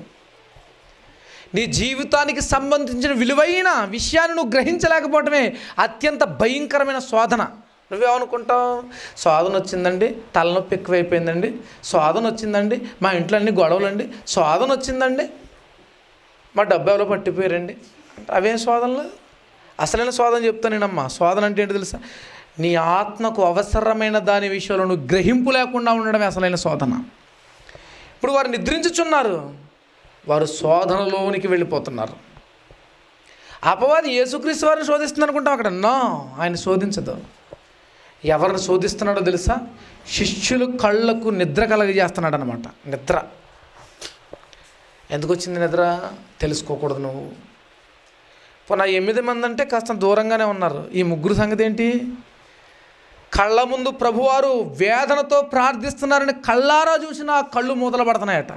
నీ జీవితానికి సంబంధించిన విలువైన విషయాన్ని నువ్వు గ్రహించలేకపోవటమే అత్యంత భయంకరమైన శోధన నువ్వేమనుకుంటావు శోధన వచ్చిందండి తలనొప్పి ఎక్కువైపోయిందండి శోధన వచ్చిందండి మా ఇంట్లో అన్ని గొడవలండి శోధన వచ్చిందండి మా డబ్బు ఎవరో పట్టిపోయారండి అవేం శోధనలు అసలైన శోధన చెప్తాను నేనమ్మా శోధన అంటే ఏంటి తెలుసా నీ ఆత్మకు అవసరమైన దాని విషయంలో నువ్వు గ్రహింపు లేకుండా ఉండడమే అసలైన శోధన ఇప్పుడు వారు నిద్రించుచున్నారు వారు శోధనలోనికి వెళ్ళిపోతున్నారు అపవాది యేసుక్రీస్తు వారిని శోధిస్తుంది అనుకుంటాం అక్కడ నో ఆయన శోధించదు ఎవరిని శోధిస్తున్నాడో తెలుసా శిష్యులు కళ్ళకు నిద్ర కలగజేస్తున్నాడు అనమాట నిద్ర ఎందుకు వచ్చింది నిద్ర తెలుసుకోకూడదు నువ్వు పోనీ ఆ ఎనిమిది మంది అంటే కాస్త దూరంగానే ఉన్నారు ఈ ముగ్గురు సంగతి ఏంటి కళ్ళ ముందు ప్రభువారు వేదనతో ప్రార్థిస్తున్నారని కళ్ళారా చూసిన ఆ కళ్ళు మూతలు పడుతున్నాయట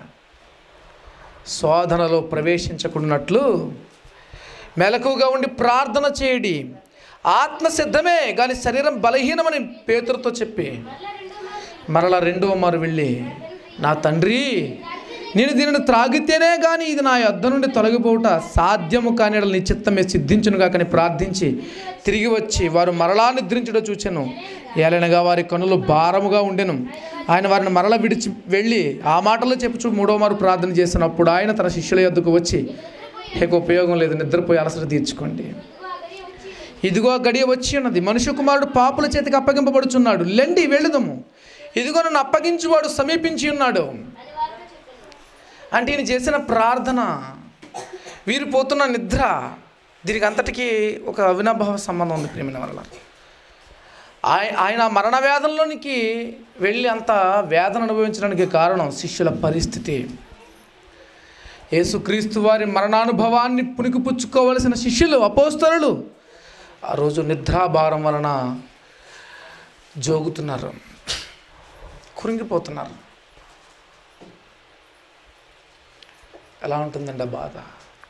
శోధనలో ప్రవేశించకున్నట్లు మెలకుగా ఉండి ప్రార్థన చేయడి ఆత్మ సిద్ధమే కానీ శరీరం బలహీనమని పేతురుతో చెప్పి మరలా రెండవ మారు వెళ్ళి నా తండ్రి నేను దీనిని త్రాగితేనే కానీ ఇది నా యొద్ద నుండి తొలగిపోవుట సాధ్యము కాని యెడల నీ చిత్తమే సిద్ధించునుగా కానీ ప్రార్థించి తిరిగి వచ్చి వారు మరలా నిద్రించడం చూచాను ఏలనగా వారి కనులు భారముగా ఉండెను ఆయన వారిని మరల విడిచి వెళ్ళి ఆ మాటలో చెప్పుచు మూడో మారు ప్రార్థన చేసినప్పుడు ఆయన తన శిష్యుల యొద్దకు వచ్చి ఇక ఉపయోగం లేదు నిద్రపోయి అలసట తీర్చుకోండి ఇదిగో ఆ గడియ వచ్చి ఉన్నది మనుష్య కుమారుడు పాపుల చేతికి అప్పగింపబడుచున్నాడు లెండి వెళ్ళుదము ఇదిగో నన్ను అప్పగించువాడు సమీపించి ఉన్నాడు అంటే ఈయన చేసిన ప్రార్థన వీరు పోతున్న నిద్ర దీనికి అంతటికీ ఒక అవినాభావ సంబంధం ఉంది ప్రేమిన వల్ల ఆయ- ఆయన మరణ వేదనలోనికి వెళ్ళి అంత వేదన అనుభవించడానికి కారణం శిష్యుల పరిస్థితి యేసుక్రీస్తు వారి మరణానుభవాన్ని పుణికిపుచ్చుకోవలసిన శిష్యులు అపోస్తరులు ఆ రోజు నిద్రాభారం వలన జోగుతున్నారు కురింగిపోతున్నారు ఎలా ఉంటుందండి ఆ బాధ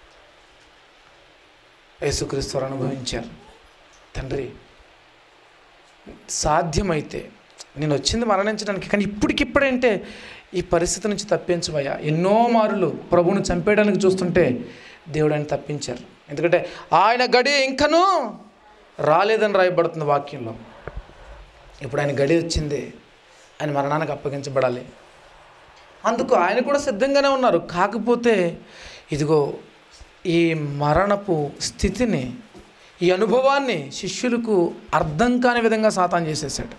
యేసుక్రీస్తు వారు అనుభవించారు తండ్రి సాధ్యమైతే నేను వచ్చింది మరణించడానికి కానీ ఇప్పటికిప్పుడంటే ఈ పరిస్థితి నుంచి తప్పించవయ్యా ఎన్నో మారులు ప్రభువును చంపేయడానికి చూస్తుంటే దేవుడు ఆయన తప్పించారు ఎందుకంటే ఆయన గడి ఇంకనూ రాలేదని రాయబడుతుంది వాక్యంలో ఇప్పుడు ఆయన గడి వచ్చింది ఆయన మరణానికి అప్పగించబడాలి అందుకు ఆయన కూడా సిద్ధంగానే ఉన్నారు కాకపోతే ఇదిగో ఈ మరణపు స్థితిని ఈ అనుభవాన్ని శిష్యులకు అర్థం కాని విధంగా సాతాన్ చేసేసాడు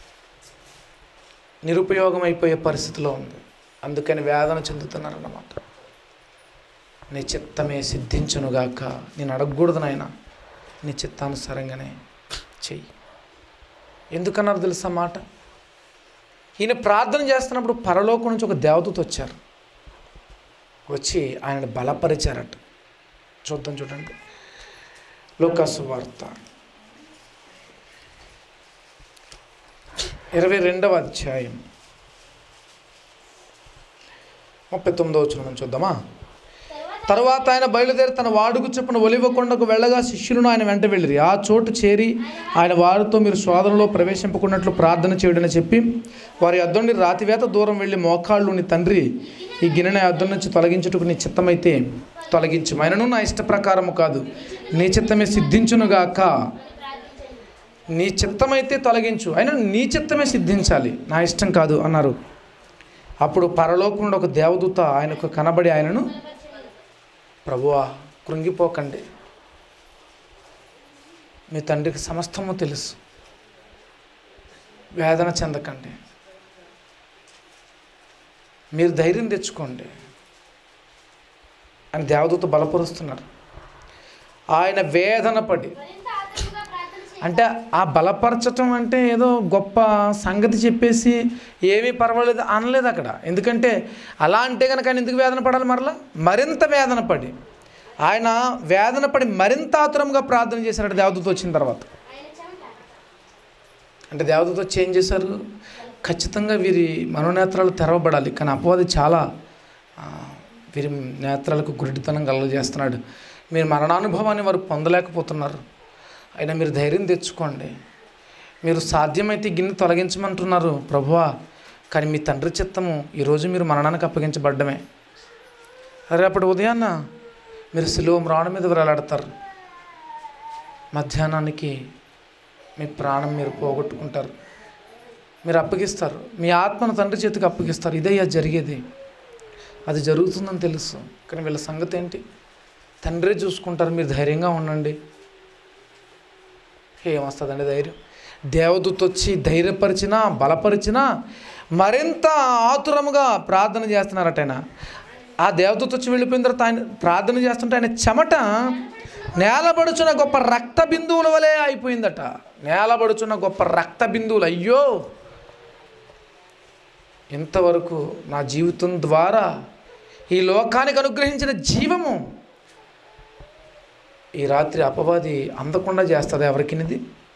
నిరుపయోగం అయిపోయే పరిస్థితిలో ఉంది అందుకని వేదన చెందుతున్నారన్నమాట నీ చిత్తమే సిద్ధించునుగాక నేను అడగకూడదు నాయన నీ చిత్తానుసారంగానే చెయ్యి ఎందుకన్నారు తెలుసా మాట ఈయన ప్రార్థన చేస్తున్నప్పుడు పరలోకం నుంచి ఒక దేవదూత వచ్చారు వచ్చి ఆయనను బలపరిచారట చూద్దాం చూడండి లోకాసు వార్త ఇరవై రెండవ అధ్యాయం ముప్పై తొమ్మిదవ వచ్చిన చూద్దామా తర్వాత ఆయన బయలుదేరి తన వాడుకు చొప్పున ఒలివ కొండకు వెళ్ళగా శిష్యులను ఆయన వెంట వెళ్ళిరి ఆ చోటు చేరి ఆయన వారితో మీరు శోధనలో ప్రవేశింపకున్నట్లు ప్రార్థన చేయడని చెప్పి వారి అద్దుండి రాతివేత దూరం వెళ్ళి మోకాళ్ళు నీ తండ్రి ఈ గిన్నెని అద్దం నుంచి తొలగించుటకు నీ చిత్తమైతే తొలగించు ఆయనను నా ఇష్ట ప్రకారము కాదు నీ చిత్తమే సిద్ధించునుగాక నీ చిత్తమైతే తొలగించు అయినా నీ చిత్తమే సిద్ధించాలి నా ఇష్టం కాదు అన్నారు అప్పుడు పరలోకం నుండి ఒక దేవదూత ఆయనకు కనబడి ఆయనను ప్రభువా కృంగిపోకండి మీ తండ్రికి సమస్తము తెలుసు వేదన చెందకండి మీరు ధైర్యం తెచ్చుకోండి అని దేవదూత బలపరుస్తున్నారు ఆయన వేదన పడి మరింత ఆత్మగా ప్రార్థన చేయండి. అంటే ఆ బలపరచటం అంటే ఏదో గొప్ప సంగతి చెప్పేసి ఏమీ పర్వాలేదు అనలేదు అక్కడ ఎందుకంటే అలా అంటే కనుక ఆయన ఎందుకు వేదన పడాలి మరలా మరింత వేదన పడి ఆయన వేదన పడి మరింత ఆతురంగా ప్రార్థన చేశాడు దేవదూత వచ్చిన తర్వాత ఆయన చెమట అంటే దేవదూత వచ్చి ఏం చేశారు ఖచ్చితంగా వీరి మనోనేత్రాలు తెరవబడాలి కానీ అపవాది చాలా ఆ, వీరి నేత్రాలకు గురిడితనం కలగజేస్తున్నాడు మీరు మరణానుభవాన్ని వారు పొందలేకపోతున్నారు అయినా మీరు ధైర్యం తెచ్చుకోండి మీరు సాధ్యమైతే ఈ గిన్నె తొలగించమంటున్నారు ప్రభువా కానీ మీ తండ్రి చిత్తము ఈరోజు మీరు మరణానికి అప్పగించబడ్డమే రేపటి ఉదయాన్న మీరు సిలువ మ్రాణ మీద వేలాడతారు మధ్యాహ్నానికి మీ ప్రాణం మీరు పోగొట్టుకుంటారు మీరు అప్పగిస్తారు మీ ఆత్మను తండ్రి చేతికి అప్పగిస్తారు ఇదయ్యా జరిగేది అది జరుగుతుందని తెలుసు కానీ వీళ్ళ సంగతి ఏంటి తండ్రి చూసుకుంటారు మీరు ధైర్యంగా ఉండండి ఏమొస్తుందండి ధైర్యం దేవదూత వచ్చి ధైర్యపరిచినా బలపరిచినా మరింత ఆతురముగా ప్రార్థన చేస్తున్నారట ఆయన ఆ దేవదూత వచ్చి వెళ్ళిపోయిన తర్వాత ఆయన ప్రార్థన చేస్తుంటే ఆయన చెమట నేలబడుచున్న గొప్ప రక్త బిందువుల వలె అయిపోయిందట నేలబడుచున్న గొప్ప రక్త బిందువులు అయ్యో ఇంతవరకు నా జీవితం ద్వారా ఈ లోకానికి అనుగ్రహించిన జీవము ఈ రాత్రి అపవాది అందకుండా చేస్తుంది ఎవరికినిది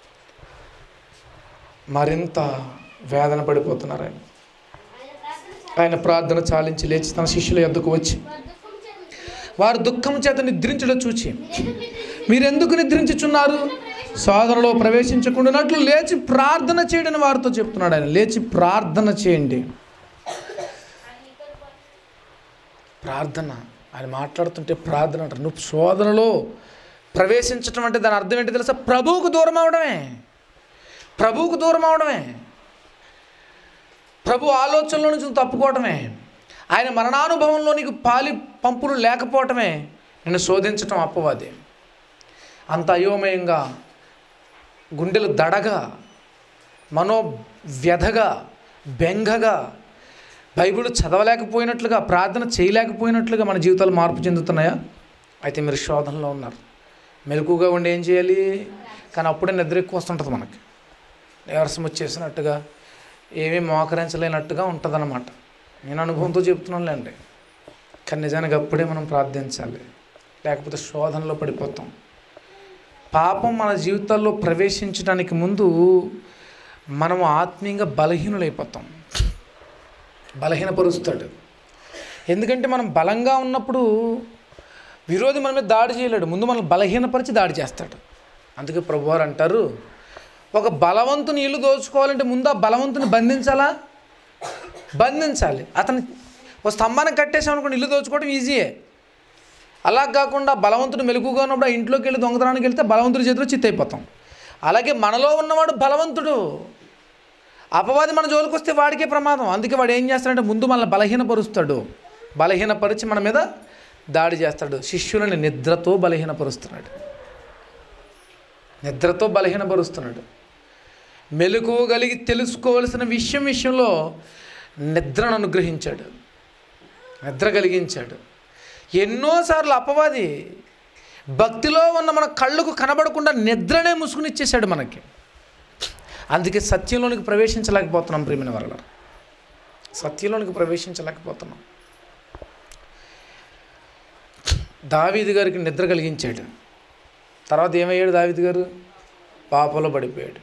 మరింత వేదన పడిపోతున్నారు ఆయన ఆయన ప్రార్థన ఆయన ప్రార్థన చాలు చాలించి లేచి తన శిష్యుల యొద్దకు వచ్చి వారి దుఃఖం వారు దుఃఖం చేత చేత నిద్రించడం చూచి మీరెందుకు నిద్రించి మీరెందుకు నిద్రించుచున్నారు సోదరులో ప్రవేశించకుండానట్లు లేచి ప్రార్థన చేయడని వారితో చెప్తున్నాడు ఆయన లేచి ప్రార్థన చేయండి ప్రార్థన ఆయన మాట్లాడుతుంటే ప్రార్థన అంటారు నువ్వు శోధనలో ప్రవేశించటం అంటే దాని అర్థం ఏంటి తెలుసా ప్రభువుకు దూరం అవడమే ప్రభువుకు దూరం అవడమే ప్రభు ఆలోచనలో నుంచి నువ్వు తప్పుకోవటమే ఆయన మరణానుభవంలో నీకు పాలి పంపులు లేకపోవటమే నిన్ను శోధించటం అప్పవాది అంత అయోమయంగా గుండెలు దడగా మనో వ్యధగా బెంగగా బైబిల్ చదవలేకపోయినట్లుగా ప్రార్థన చేయలేకపోయినట్లుగా మన జీవితాలు మార్పు చెందుతున్నాయా అయితే మీరు శోధనలో ఉన్నారు మెలకుగా ఉండి ఏం చేయాలి కానీ అప్పుడే నిద్ర ఎక్కువ వస్తుంటుంది మనకి నీరసం వచ్చేసినట్టుగా ఏమీ మోకరించలేనట్టుగా ఉంటుందన్నమాట నేను అనుభవంతో చెప్తున్నానులేండి కానీ నిజానికి అప్పుడే మనం ప్రార్థించాలి లేకపోతే శోధనలో పడిపోతాం పాపం మన జీవితాల్లో ప్రవేశించడానికి ముందు మనం ఆత్మీయంగా బలహీనులైపోతాం బలహీనపరుస్తాడు ఎందుకంటే మనం బలంగా ఉన్నప్పుడు విరోధి మన మీద దాడి చేయలేడు ముందు మనం బలహీనపరిచి దాడి చేస్తాడు అందుకే ప్రభువారు అంటారు ఒక బలవంతుని ఇల్లు దోచుకోవాలంటే ముందు ఆ బలవంతుని బంధించాలా బంధించాలి అతను ఒక స్తంభాన్ని కట్టేసాం అనుకోండి ఇల్లు దోచుకోవడం ఈజీయే అలా కాకుండా బలవంతుడు మెలుగుగా ఉన్నప్పుడు ఆ ఇంట్లోకి వెళ్ళి దొంగతనానికి వెళ్తే బలవంతుడి చేతిలో చిత్తైపోతాం అలాగే మనలో ఉన్నవాడు బలవంతుడు అపవాది మన జోలికి వస్తే వాడికే ప్రమాదం అందుకే వాడు ఏం చేస్తాడంటే ముందు మనల్ని బలహీనపరుస్తాడు బలహీనపరిచి మన మీద దాడి చేస్తాడు శిష్యులని నిద్రతో బలహీనపరుస్తున్నాడు నిద్రతో బలహీనపరుస్తున్నాడు మెలకువ కలిగి తెలుసుకోవలసిన విషయం విషయంలో నిద్రను అనుగ్రహించాడు నిద్ర కలిగించాడు ఎన్నోసార్లు అపవాది భక్తిలో ఉన్న మన కళ్ళకు కనబడకుండా నిద్రనే ముసుగుని ఇచ్చేశాడు మనకి అందుకే సత్యంలోనికి ప్రవేశించలేకపోతున్నాం ప్రేమిన వరల సత్యంలోనికి ప్రవేశించలేకపోతున్నాం దావీది గారికి నిద్ర కలిగించాడు తర్వాత ఏమయ్యాడు దావీది గారు పాపలో పడిపోయాడు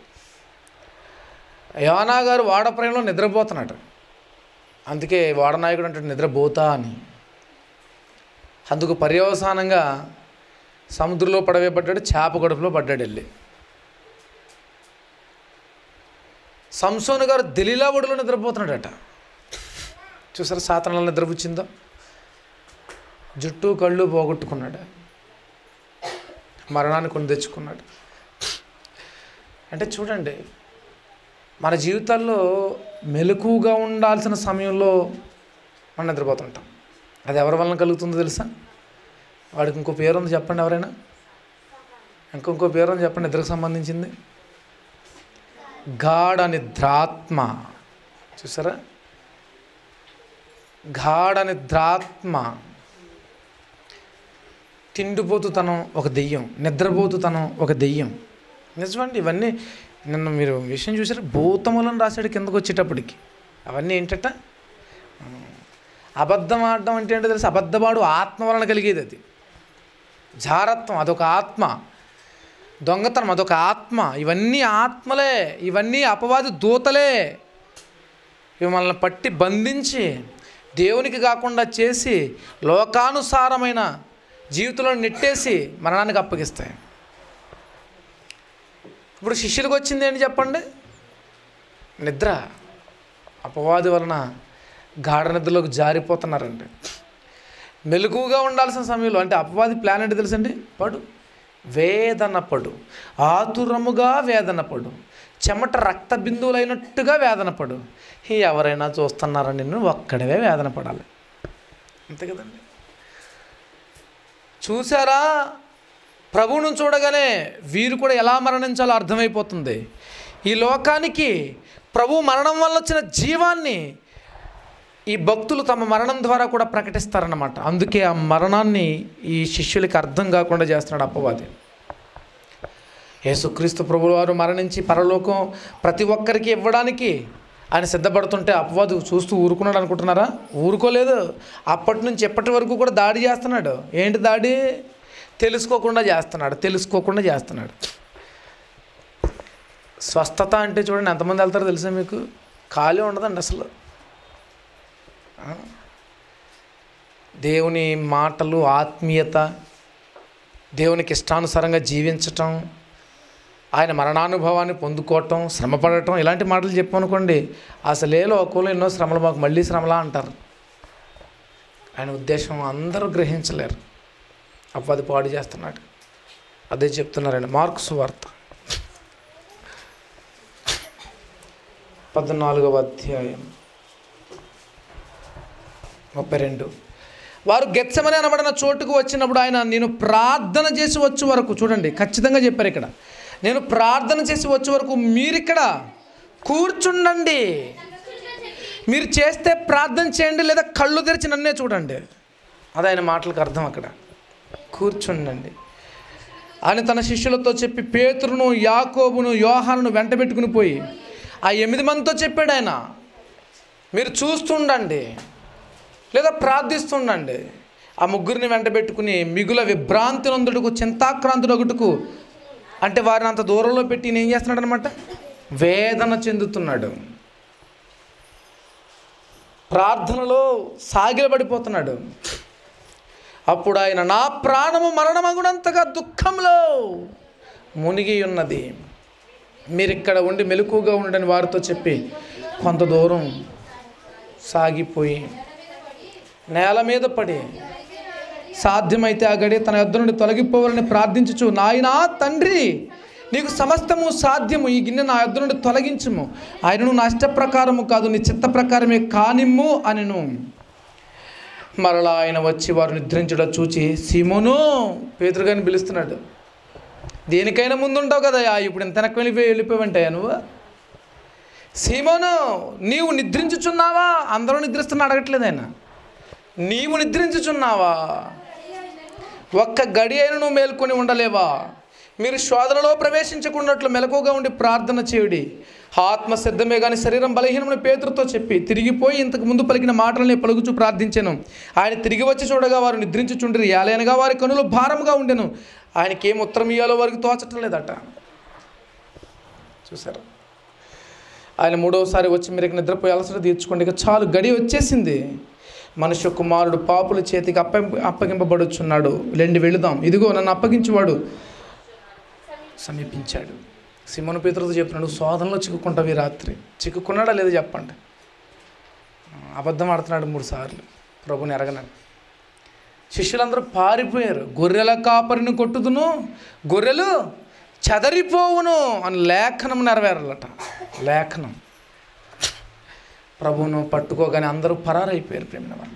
యోనా గారు వాడప్రయంలో నిద్రపోతున్నాడు అందుకే వాడనాయకుడు అంటాడు నిద్రపోతా అని అందుకు పర్యవసానంగా సముద్రంలో పడవేయబడ్డాడు చేప గడుపులో పడ్డాడు వెళ్ళి సంసోను గారు దిలీలా ఒడిలో నిద్రపోతున్నాడట చూసారా సాతనలో నిద్రపుచ్చిందో జుట్టు కళ్ళు పోగొట్టుకున్నాడు మరణాన్ని కొని తెచ్చుకున్నాడు అంటే చూడండి మన జీవితాల్లో మెలకుగా ఉండాల్సిన సమయంలో మనం నిద్రపోతుంటాం అది ఎవరి వలన కలుగుతుందో తెలుసా వాడికి ఇంకో పేరు ఉంది చెప్పండి ఎవరైనా ఇంకొంకో పేరు ఉంది చెప్పండి నిద్రకు సంబంధించింది గాఢ నిద్రాత్మ చూసారా గాఢ నిద్రాత్మ తిండిపోతుతనం ఒక దెయ్యం నిద్రపోతుతనం ఒక దెయ్యం నిజమండి ఇవన్నీ నిన్న మీరు విషయం చూసారు భూతములను రాశాడు కిందకు వచ్చేటప్పటికి అవన్నీ ఏంటట అబద్ధం ఆడడం అంటే ఏంటో తెలుసు అబద్ధమాడు ఆత్మ వలన కలిగేది అది జారత్వం అదొక ఆత్మ దొంగతనం అదొక ఆత్మ ఇవన్నీ ఆత్మలే ఇవన్నీ అపవాది దూతలే ఇవి మనల్ని పట్టి బంధించి దేవునికి కాకుండా చేసి లోకానుసారమైన జీవితంలో నెట్టేసి మరణానికి అప్పగిస్తాయి ఇప్పుడు శిష్యులకు వచ్చింది ఏంటి చెప్పండి నిద్ర అపవాది వలన గాఢ నిద్రలోకి జారిపోతున్నారండి మెలకువగా ఉండాల్సిన సమయంలో అంటే అపవాది ప్లాన్ ఏంటి తెలుసండి పడు వేదనపడు ఆతురముగా వేదనపడు చెమట రక్త బిందువులైనట్టుగా వేదనపడు ఈ ఎవరైనా చూస్తున్నారా నిన్ను ఒక్కడవే వేదన పడాలి అంతే కదండి చూసారా ప్రభువును చూడగానే వీరు కూడా ఎలా మరణించాలో అర్థమైపోతుంది ఈ లోకానికి ప్రభు మరణం వల్ల వచ్చిన జీవాన్ని ఈ భక్తులు తమ మరణం ద్వారా కూడా ప్రకటిస్తారన్నమాట అందుకే ఆ మరణాన్ని ఈ శిష్యులకి అర్థం కాకుండా చేస్తున్నాడు అప్పవాది యేసుక్రీస్తు ప్రభువు వారు మరణించి పరలోకం ప్రతి ఒక్కరికి ఇవ్వడానికి ఆయన సిద్ధపడుతుంటే అపవాదు చూస్తూ ఊరుకున్నాడు అనుకుంటున్నారా ఊరుకోలేదు అప్పటి నుంచి ఎప్పటి వరకు కూడా దాడి చేస్తున్నాడు ఏంటి దాడి తెలుసుకోకుండా చేస్తున్నాడు తెలుసుకోకుండా చేస్తున్నాడు స్వస్థత అంటే చూడండి ఎంతమంది వెళ్తారో తెలుసా మీకు ఖాళీ ఉండదండి అసలు ఆ? దేవుని మాటలు ఆత్మీయత దేవునికి ఇష్టానుసారంగా జీవించటం ఆయన మరణానుభవాన్ని పొందుకోవటం శ్రమపడటం ఇలాంటి మాటలు చెప్పనుకోండి అసలే లోకంలో ఎన్నో శ్రమలు మాకు మళ్ళీ శ్రమలా అంటారు ఆయన ఉద్దేశం అందరూ గ్రహించలేరు అప్పది పాడు చేస్తున్నాడు అదే చెప్తున్నారండి మార్క్స్ వార్త పద్నాలుగవ అధ్యాయం ముప్పై రెండు వారు గెచ్చమని అనబడిన చోటుకు వచ్చినప్పుడు ఆయన నేను ప్రార్థన చేసి వచ్చే వరకు చూడండి ఖచ్చితంగా చెప్పారు ఇక్కడ నేను ప్రార్థన చేసి వచ్చే వరకు మీరిక్కడ కూర్చుండండి మీరు చేస్తే ప్రార్థన చేయండి లేదా కళ్ళు తెరిచి నన్నే చూడండి అది ఆయన మాటలకు అర్థం అక్కడ కూర్చుండండి ఆయన తన శిష్యులతో చెప్పి పేతురును యాకోబును యోహానును వెంట పెట్టుకుని పోయి ఆ ఎనిమిది మందితో చెప్పాడు ఆయన మీరు చూస్తుండండి లేదా ప్రార్థిస్తుండండి ఆ ముగ్గురిని వెంట పెట్టుకుని మిగుల విభ్రాంతి నందుటకు చింతాక్రాంతుడు ఒకటుకు అంటే వారిని అంత దూరంలో పెట్టి ఈయన ఏం చేస్తున్నాడు అనమాట వేదన చెందుతున్నాడు ప్రార్థనలో సాగిలబడిపోతున్నాడు అప్పుడు ఆయన నా ప్రాణము మరణమగునంతగా దుఃఖంలో మునిగి ఉన్నది మీరు ఇక్కడ ఉండి మెలకుగా ఉండని వారితో చెప్పి కొంత దూరం సాగిపోయి నేల మీద పడి సాధ్యమైతే ఆ గడి తన యొద్ద నుండి తొలగిపోవాలని ప్రార్థించుచు నాయనా తండ్రి నీకు సమస్తము సాధ్యము ఈ గిన్నె నా యొద్ద నుండి తొలగించుము ఆయనను నా ఇష్ట ప్రకారము కాదు నీ చిత్త ప్రకారమే కానిమ్ము అనెను మరలా ఆయన వచ్చి వారు నిద్రించడం చూచి సీమోను పేతురుగాని పిలుస్తున్నాడు దేనికైనా ముందుంటావు కదా ఇప్పుడు ఎంత వెనక్కి వెళ్ళిపోయి వెళ్ళిపోయావంటాయా నువ్వు సీమోను నీవు నిద్రించుచున్నావా అందరూ నిద్రిస్తున్నా అడగట్లేదు ఆయన నీవు నిద్రించుచున్నావా ఒక్క గడి అయిన నువ్వు మేల్కొని ఉండలేవా మీరు శోధనలో ప్రవేశించకున్నట్లు మెలకుగా ఉండి ప్రార్థన చేయుడి ఆత్మ సిద్ధమే కానీ శరీరం బలహీనమైన పేతురుతో చెప్పి తిరిగిపోయి ఇంతకు ముందు పలికిన మాటలనే పలుకుచూ ప్రార్థించాను ఆయన తిరిగి వచ్చి చూడగా వారు నిద్రించుచుండ్రి ఏలైనగా వారి కనులు భారముగా ఉండెను ఆయనకి ఏం ఉత్తరం ఇయ్యాలో వారికి తోచటం లేదట చూసారా ఆయన మూడవసారి వచ్చి మీరు ఇక నిద్రపోయి అలసట తీర్చుకోండి ఇక చాలు గడి వచ్చేసింది మనుష్య కుమారుడు పాపుల చేతికి అప్ప అప్పగింపబడుచున్నాడు లెండి వెళుదాం ఇదిగో నన్ను అప్పగించేవాడు సమీపించాడు సిమను పేతులతో చెప్తున్నాడు శోధనలో చిక్కుకుంటావు ఈ రాత్రి చిక్కుకున్నాడా లేదా చెప్పండి అబద్ధం ఆడుతున్నాడు మూడు సార్లు ప్రభుని ఎరగనని శిష్యులందరూ పారిపోయారు గొర్రెల కాపరిని కొట్టుదును గొర్రెలు చెదరిపోవును అని లేఖనం నెరవేరాలట లేఖనం ప్రభువును పట్టుకోగానే అందరూ పరారైపోయారు ప్రేమ వల్ల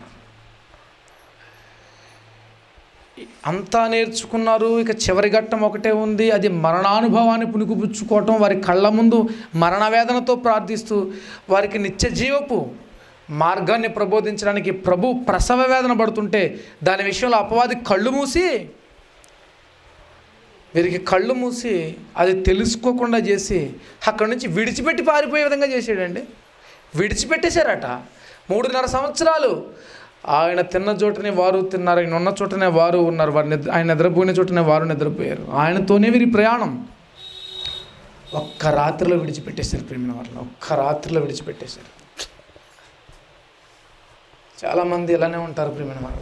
అంతా నేర్చుకున్నారు ఇక చివరి ఘట్టం ఒకటే ఉంది అది మరణానుభవాన్ని పుణుకుపుచ్చుకోవటం వారి కళ్ళ ముందు మరణ వేదనతో ప్రార్థిస్తూ వారికి నిత్య జీవపు మార్గాన్ని ప్రబోధించడానికి ప్రభు ప్రసవ వేదన పడుతుంటే దాని విషయంలో అపవాది కళ్ళు మూసి వీరికి కళ్ళు మూసి అది తెలుసుకోకుండా చేసి అక్కడి నుంచి విడిచిపెట్టి పారిపోయే విధంగా చేసాడండి విడిచిపెట్టేశారట మూడున్నర సంవత్సరాలు ఆయన తిన్న చోటనే వారు తిన్నారు ఆయన ఉన్న చోటనే వారు ఉన్నారు వారు నిద్ర ఆయన నిద్రపోయిన చోటనే వారు నిద్రపోయారు ఆయనతోనే వీరి ప్రయాణం ఒక్క రాత్రిలో విడిచిపెట్టేశారు ప్రేమిన వాళ్ళని ఒక్క రాత్రిలో విడిచిపెట్టేశారు చాలామంది ఇలానే ఉంటారు ప్రేమిన వాళ్ళు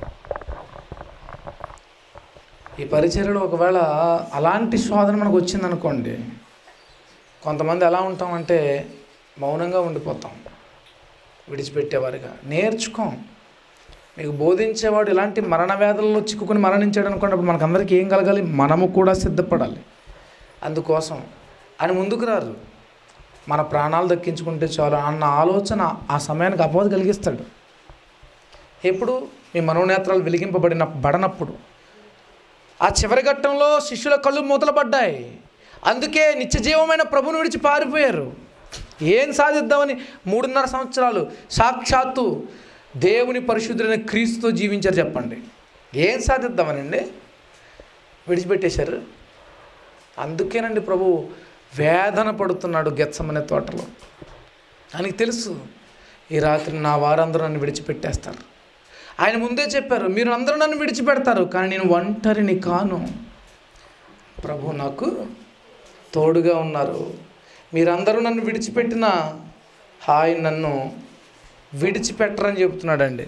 ఈ పరిచర్యలో ఒకవేళ అలాంటి శోధన మనకు వచ్చిందనుకోండి కొంతమంది ఎలా ఉంటామంటే మౌనంగా ఉండిపోతాం విడిచిపెట్టేవారుగా నేర్చుకోం మీకు బోధించేవాడు ఇలాంటి మరణ వేదనలో చిక్కుకుని మరణించాడు అనుకోండి అప్పుడు మనకందరికీ ఏం కలగాలి మనము కూడా సిద్ధపడాలి అందుకోసం ఆయన ముందుకు రారు మన ప్రాణాలు దక్కించుకుంటే చాలు అన్న ఆలోచన ఆ సమయానికి అపవాది కలిగిస్తాడు ఎప్పుడు మీ మనోనేత్రాలు వెలిగింపబడిన బడనప్పుడు ఆ చివరి ఘట్టంలో శిష్యుల కళ్ళు మూతలు పడ్డాయి అందుకే నిత్య జీవమైన ప్రభుని విడిచి పారిపోయారు ఏం సాధిద్దామని మూడున్నర సంవత్సరాలు సాక్షాత్తు దేవుని పరిశుద్ధులైన క్రీస్తుతో జీవించారు చెప్పండి ఏం సాధిద్దామనండి విడిచిపెట్టేశారు అందుకేనండి ప్రభు వేదన పడుతున్నాడు గెత్సమనే తోటలో ఆయనకి తెలుసు ఈ రాత్రి నా వారందరూ నన్ను విడిచిపెట్టేస్తారు ఆయన ముందే చెప్పారు మీరు అందరూ నన్ను విడిచిపెడతారు కానీ నేను ఒంటరిని కాను ప్రభు నాకు తోడుగా ఉన్నారు మీరందరూ నన్ను విడిచిపెట్టిన హాయ్ నన్ను విడిచిపెట్టరని చెబుతున్నాడండి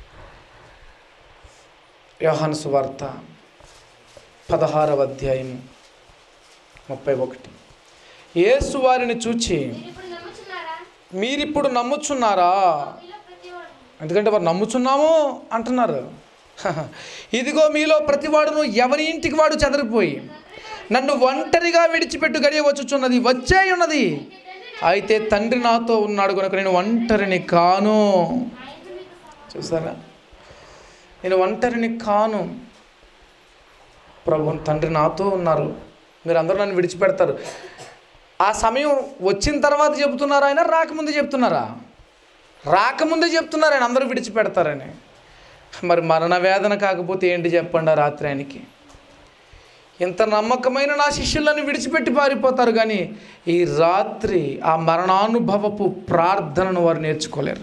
యోహాను సువార్త పదహారవ అధ్యాయము ముప్పై ఒకటి యేసు వారిని చూచి మీరు ఇప్పుడు నమ్ముచున్నారా మీరిప్పుడు నమ్ముచున్నారా మీలో ప్రతివాడు ఎందుకంటే వారు నమ్ముచున్నాము అంటున్నారు ఇదిగో మీలో ప్రతివాడును ఎవరి ఇంటికి వాడు చెదరిపోయి నన్ను ఒంటరిగా విడిచిపెట్టు గడియ వచ్చుచున్నది వచ్చే ఉన్నది అయితే తండ్రి నాతో ఉన్నాడు కనుక నేను ఒంటరిని కాను చూసారా నేను ఒంటరిని కాను ప్రభు తండ్రి నాతో ఉన్నారు మీరు అందరూ నన్ను విడిచిపెడతారు ఆ సమయం వచ్చిన తర్వాత చెబుతున్నారా ఆయన రాకముందే చెప్తున్నారా రాకముందే చెప్తున్నారు ఆయన అందరూ విడిచిపెడతారని మరి మరణ వేదన కాకపోతే ఏంటి చెప్పండి ఆ రాత్రి ఆయనకి ఇంత నమ్మకమైన నా శిష్యులను విడిచిపెట్టి పారిపోతారు కానీ ఈ రాత్రి ఆ మరణానుభవపు ప్రార్థనను వారు నేర్చుకోలేరు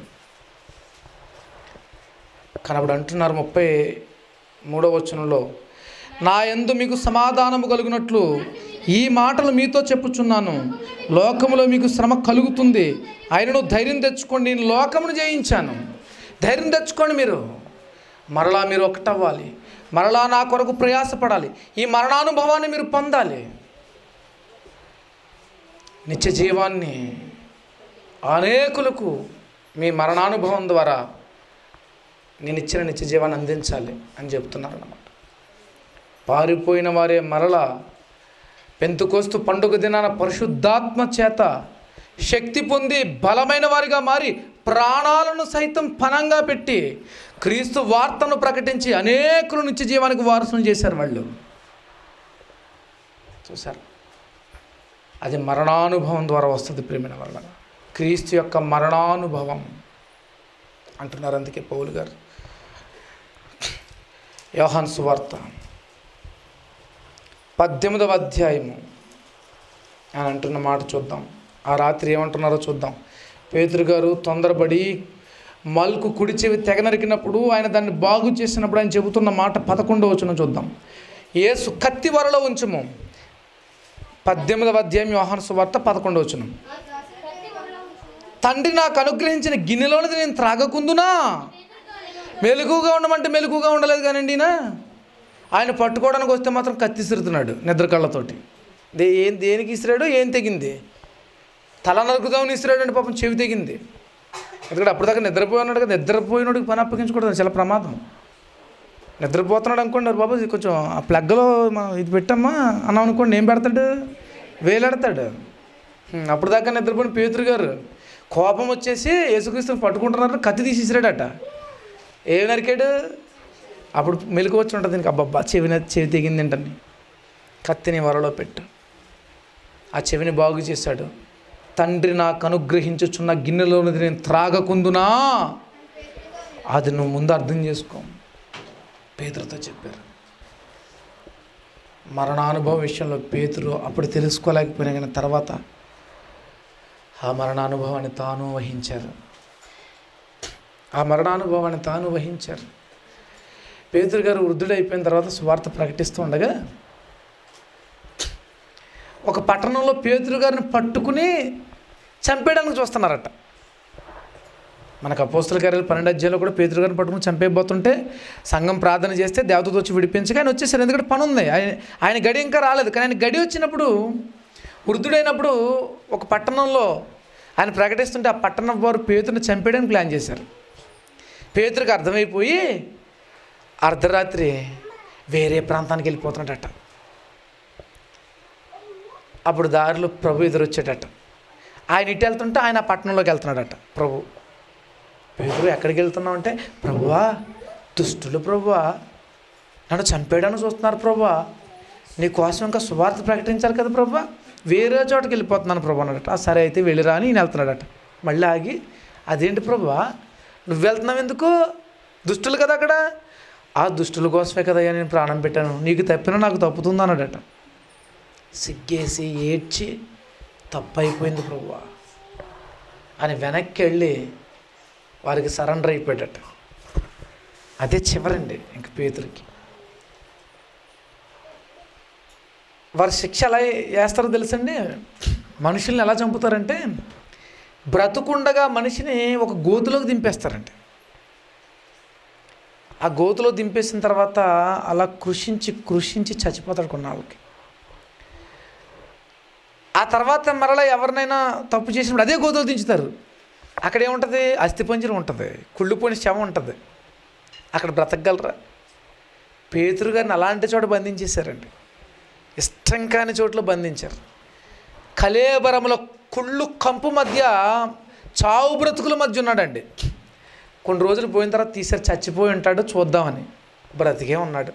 కానీ అప్పుడు అంటున్నారు ముప్పై మూడవ వచనంలో నా యందు మీకు సమాధానము కలుగునట్లు ఈ మాటలు మీతో చెప్పుచున్నాను లోకములో మీకు శ్రమ కలుగుతుంది ఆయనను ధైర్యం తెచ్చుకోండి నేను లోకమును జయించాను ధైర్యం తెచ్చుకోండి మీరు మరలా మీరు ఒకటవ్వాలి మరలా నా కొరకు ప్రయాసపడాలి ఈ మరణానుభవాన్ని మీరు పొందాలి నిత్య జీవాన్ని అనేకులకు మీ మరణానుభవం ద్వారా నేను ఇచ్చిన నిత్య జీవాన్ని అందించాలి అని చెప్తున్నారు అన్నమాట పారిపోయిన వారే మరల పెంతుకోస్తు పండుగ దినాన పరిశుద్ధాత్మ చేత శక్తి పొంది బలమైన వారిగా మారి ప్రాణాలను సైతం పనంగా పెట్టి క్రీస్తు వార్తను ప్రకటించి అనేకులు నిత్య జీవానికి వారసులు చేశారు వాళ్ళు చూశారు అది మరణానుభవం ద్వారా వస్తుంది ప్రేమిన వల్ల క్రీస్తు యొక్క మరణానుభవం అంటున్నారు అందుకే పౌలు గారు యోహాన్ సువార్త పద్దెనిమిదవ అధ్యాయము అని అంటున్న మాట చూద్దాం ఆ రాత్రి ఏమంటున్నారో చూద్దాం పేతురు గారు తొందరపడి మల్కు కుడి చెవి తెగ నరికినప్పుడు ఆయన దాన్ని బాగు చేసినప్పుడు ఆయన చెబుతున్న మాట పదకొండవ వచనం చూద్దాం ఏసు కత్తి వరలో ఉంచుము పద్దెనిమిదవ అధ్యాయం యోహాను సువార్త పదకొండవ వచనం ప్రతి ఒక్కరు తండ్రి నాకు అనుగ్రహించిన గిన్నెలోనిది నేను త్రాగకుందునా మెలకుగా ఉండమంటే మెలకుగా ఉండలేదు కానండి ఈయన ఆయన పట్టుకోవడానికి వస్తే మాత్రం కత్తి ఇసురుతున్నాడు నిద్ర కళ్ళతోటి దే ఏం దేనికి ఇసిరాడు ఏం తెగింది తల నరుకుదామని ఇసిరాడు అంటే పాపం చెవి తెగింది ఎందుకంటే అప్పటిదాకా నిద్రపోయి ఉన్నాడు కదా నిద్రపోయినోడికి పని అప్పగించకూడదు చాలా ప్రమాదం నిద్రపోతున్నాడు అనుకోండి బాబు ఇది కొంచెం ఆ ప్లగ్లో మనం ఇది పెట్టమ్మా అన్నాం అనుకోండి ఏం పెడతాడు వేలాడతాడు హ్మ్, అప్పుడు దాకా నిద్రపోయిన పేతురు గారు కోపం వచ్చేసి యేసుక్రీస్తుని పట్టుకుంటున్నారు కత్తి తీసేసాడట ఏం నరికాడు అప్పుడు మెలకు వచ్చి ఉంటుంది దీనికి అబ్బబ్బా చెవి న- చెవి తెగింది ఏంటని కత్తిని వరలో పెట్టు ఆ చెవిని బాగు చేశాడు తండ్రి నాకు అనుగ్రహించుచున్న గిన్నెలోనిది నేను త్రాగకుందునా అది నువ్వు ముందు అర్థం చేసుకో పేతురుతో చెప్పారు మరణానుభవం విషయంలో పేతురు అప్పుడు తెలుసుకోలేకపోయినా కానీ తర్వాత ఆ మరణానుభవాన్ని తాను వహించారు ఆ మరణానుభవాన్ని తాను వహించారు పేతురు గారు వృద్ధుడైపోయిన తర్వాత సువార్త ప్రకటిస్తూ ఉండగా ఒక పట్టణంలో పేతురు గారిని పట్టుకుని చంపేయడానికి చూస్తున్నారట మనకు అపోస్తుల కార్యాలు పన్నెండు అధ్యాయంలో కూడా పేతురు గారిని పట్టుకుని చంపేయబోతుంటే సంఘం ప్రార్థన చేస్తే దేవతతో వచ్చి విడిపించగా ఆయన వచ్చేసారు ఎందుకంటే పని ఉంది ఆయన ఆయన గడి ఇంకా రాలేదు కానీ ఆయన గడి వచ్చినప్పుడు వృద్ధుడైనప్పుడు ఒక పట్టణంలో ఆయన ప్రకటిస్తుంటే ఆ పట్టణం వారు పేతుని చంపేయడానికి ప్లాన్ చేశారు పేతురికి అర్థమైపోయి అర్ధరాత్రి వేరే ప్రాంతానికి వెళ్ళిపోతున్నాడట అప్పుడు దారిలో ప్రభు ఎదురొచ్చాడట ఆయన ఇటు వెళ్తుంటే ఆయన ఆ పట్టణంలోకి వెళ్తున్నాడట ప్రభు పేదరు ఎక్కడికి వెళ్తున్నావు అంటే ప్రభువా దుష్టులు ప్రభువా నన్ను చంపేయడానికి చూస్తున్నారు ప్రభువా నీ కోసం ఇంకా సువార్త ప్రకటించాలి కదా ప్రభువా వేరే చోటకి వెళ్ళిపోతున్నాను ప్రభు అన్నాడట "ఆ, సరే అయితే వెళ్ళిరా అని ఈయన వెళ్తున్నాడట మళ్ళీ ఆగి అదేంటి ప్రభువా నువ్వు వెళ్తున్నావు ఎందుకు దుష్టులు కదా అక్కడ ఆ దుష్టుల కోసమే కదయ్యా నేను ప్రాణం పెట్టాను నీకు తప్పినా నాకు తప్పుతుంది అన్నాడట సిగ్గేసి ఏడ్చి తప్పు అయిపోయింది ప్రభువా అని వెనక్కి వెళ్ళి వారికి సరెండర్ అయిపోయాడట అదే చివరండి ఇంక పేతులకి వారి శిక్ష ఎలా వేస్తారో తెలుసండి మనుషుల్ని ఎలా చంపుతారంటే బ్రతుకుండగా మనిషిని ఒక గోతులోకి దింపేస్తారండి ఆ గోతులో దింపేసిన తర్వాత అలా కృషించి కృషించి చచ్చిపోతాడు కొన్నాళ్ళకి ఆ తర్వాత మరలా ఎవరినైనా తప్పు చేసినప్పుడు అదే గోతులు దించుతారు అక్కడ ఏముంటుంది అస్థిపంజరం ఉంటుంది కుళ్ళిపోయిన శవం ఉంటుంది అక్కడ బ్రతకగలరా పేతురు గారిని అలాంటి చోట బంధించేశారండి ఇష్టం కాని చోట్ల బంధించారు కలేబరముల కుళ్ళు కంపు మధ్య చావు బ్రతుకుల మధ్య ఉన్నాడండి కొన్ని రోజులు పోయిన తర్వాత తీసారు చచ్చిపోయి ఉంటాడు చూద్దామని బ్రతికే ఉన్నాడు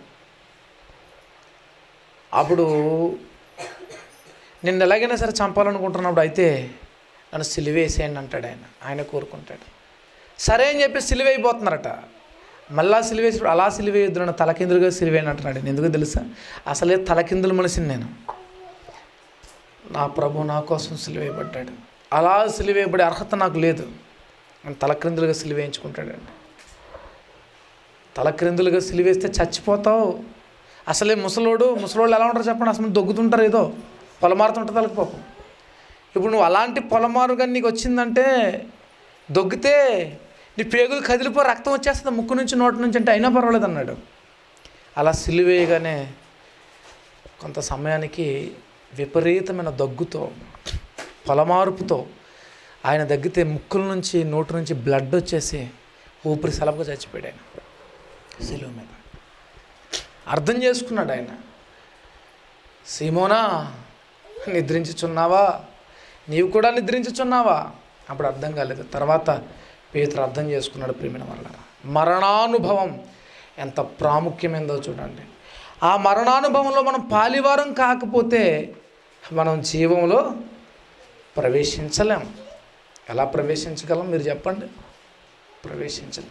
అప్పుడు నిన్ను ఎలాగైనా సరే చంపాలనుకుంటున్నప్పుడు అయితే నన్ను సిలివేసేయండి అంటాడు ఆయన ఆయన కోరుకుంటాడు సరే అని చెప్పి సిలివైపోతున్నారట మళ్ళా సిలివేసి అలా సిలివేయొద్దు నన్ను తలకిందులుగా సిలివేయని అంటున్నాడు నేను ఎందుకు తెలుసా అసలే తలకిందులు మనిషిని నేను నా ప్రభు నా కోసం సిలివేయబడ్డాడు అలా సిలివేయబడే అర్హత నాకు లేదు అని తలక్రిందులుగా సిలివేయించుకుంటాడండి తలక్రిందులుగా సిలివేస్తే చచ్చిపోతావు అసలే ముసలోడు ముసలోళ్ళు ఎలా ఉంటారు చెప్పండి అసలు దొగ్గుతుంటారు ఏదో పొలమారుతుంటుంది వాళ్ళకి పాపం ఇప్పుడు నువ్వు అలాంటి పొలమారుగా నీకు వచ్చిందంటే దొగ్గితే నీ పేగులు కదిలిపో రక్తం వచ్చేస్తుంది ముక్కు నుంచి నోటి నుంచి అంటే అయినా పర్వాలేదు అన్నాడు అలా సిలివేయగానే కొంత సమయానికి విపరీతమైన దగ్గుతో పొలమారుపుతో ఆయన దగ్గితే ముక్కుల నుంచి నోటి నుంచి బ్లడ్ వచ్చేసి ఊపిరి సలపుగా చచ్చిపోయాడు ఆయన సిలువ మీద అర్థం చేసుకున్నాడు ఆయన సీమోనా నిద్రించుచున్నావా నీవు కూడా నిద్రించుచున్నావా అప్పుడు అర్థం కాలేదు తర్వాత పేతురు అర్థం చేసుకున్నాడు ప్రేమిన వల్ల మరణానుభవం ఎంత ప్రాముఖ్యమైందో చూడండి ఆ మరణానుభవంలో మనం పాలివారం కాకపోతే మనం జీవంలో ప్రవేశించలేం ఎలా ప్రవేశించగలం మీరు చెప్పండి ప్రవేశించలేం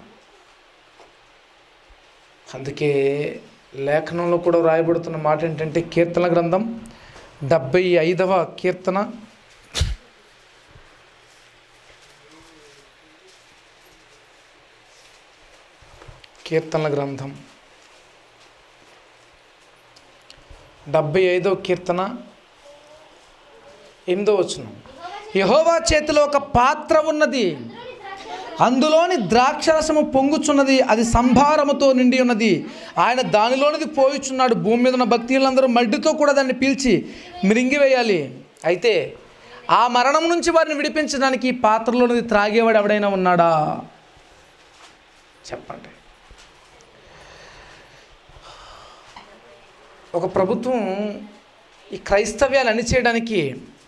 అందుకే లేఖనంలో కూడా వ్రాయబడుతున్న మాట ఏంటంటే కీర్తన గ్రంథం డెబ్బై ఐదవ కీర్తన కీర్తనల గ్రంథం డెబ్బై ఐదవ కీర్తన ఎనిమిదో వచనం యహోవా చేతిలో ఒక పాత్ర ఉన్నది అందులోని ద్రాక్షరసము పొంగుచున్నది అది సంభారముతో నిండి ఉన్నది ఆయన దానిలోనిది పోయిచున్నాడు భూమి మీద ఉన్న భక్తులందరూ మడ్డితో కూడా దాన్ని పీల్చి మిరింగివేయాలి అయితే ఆ మరణం నుంచి వారిని విడిపించడానికి ఈ పాత్రలోనిది త్రాగేవాడు ఎవడైనా ఉన్నాడా చెప్పండి ఒక ప్రభుత్వం ఈ క్రైస్తవ్యాలు అణిచేయడానికి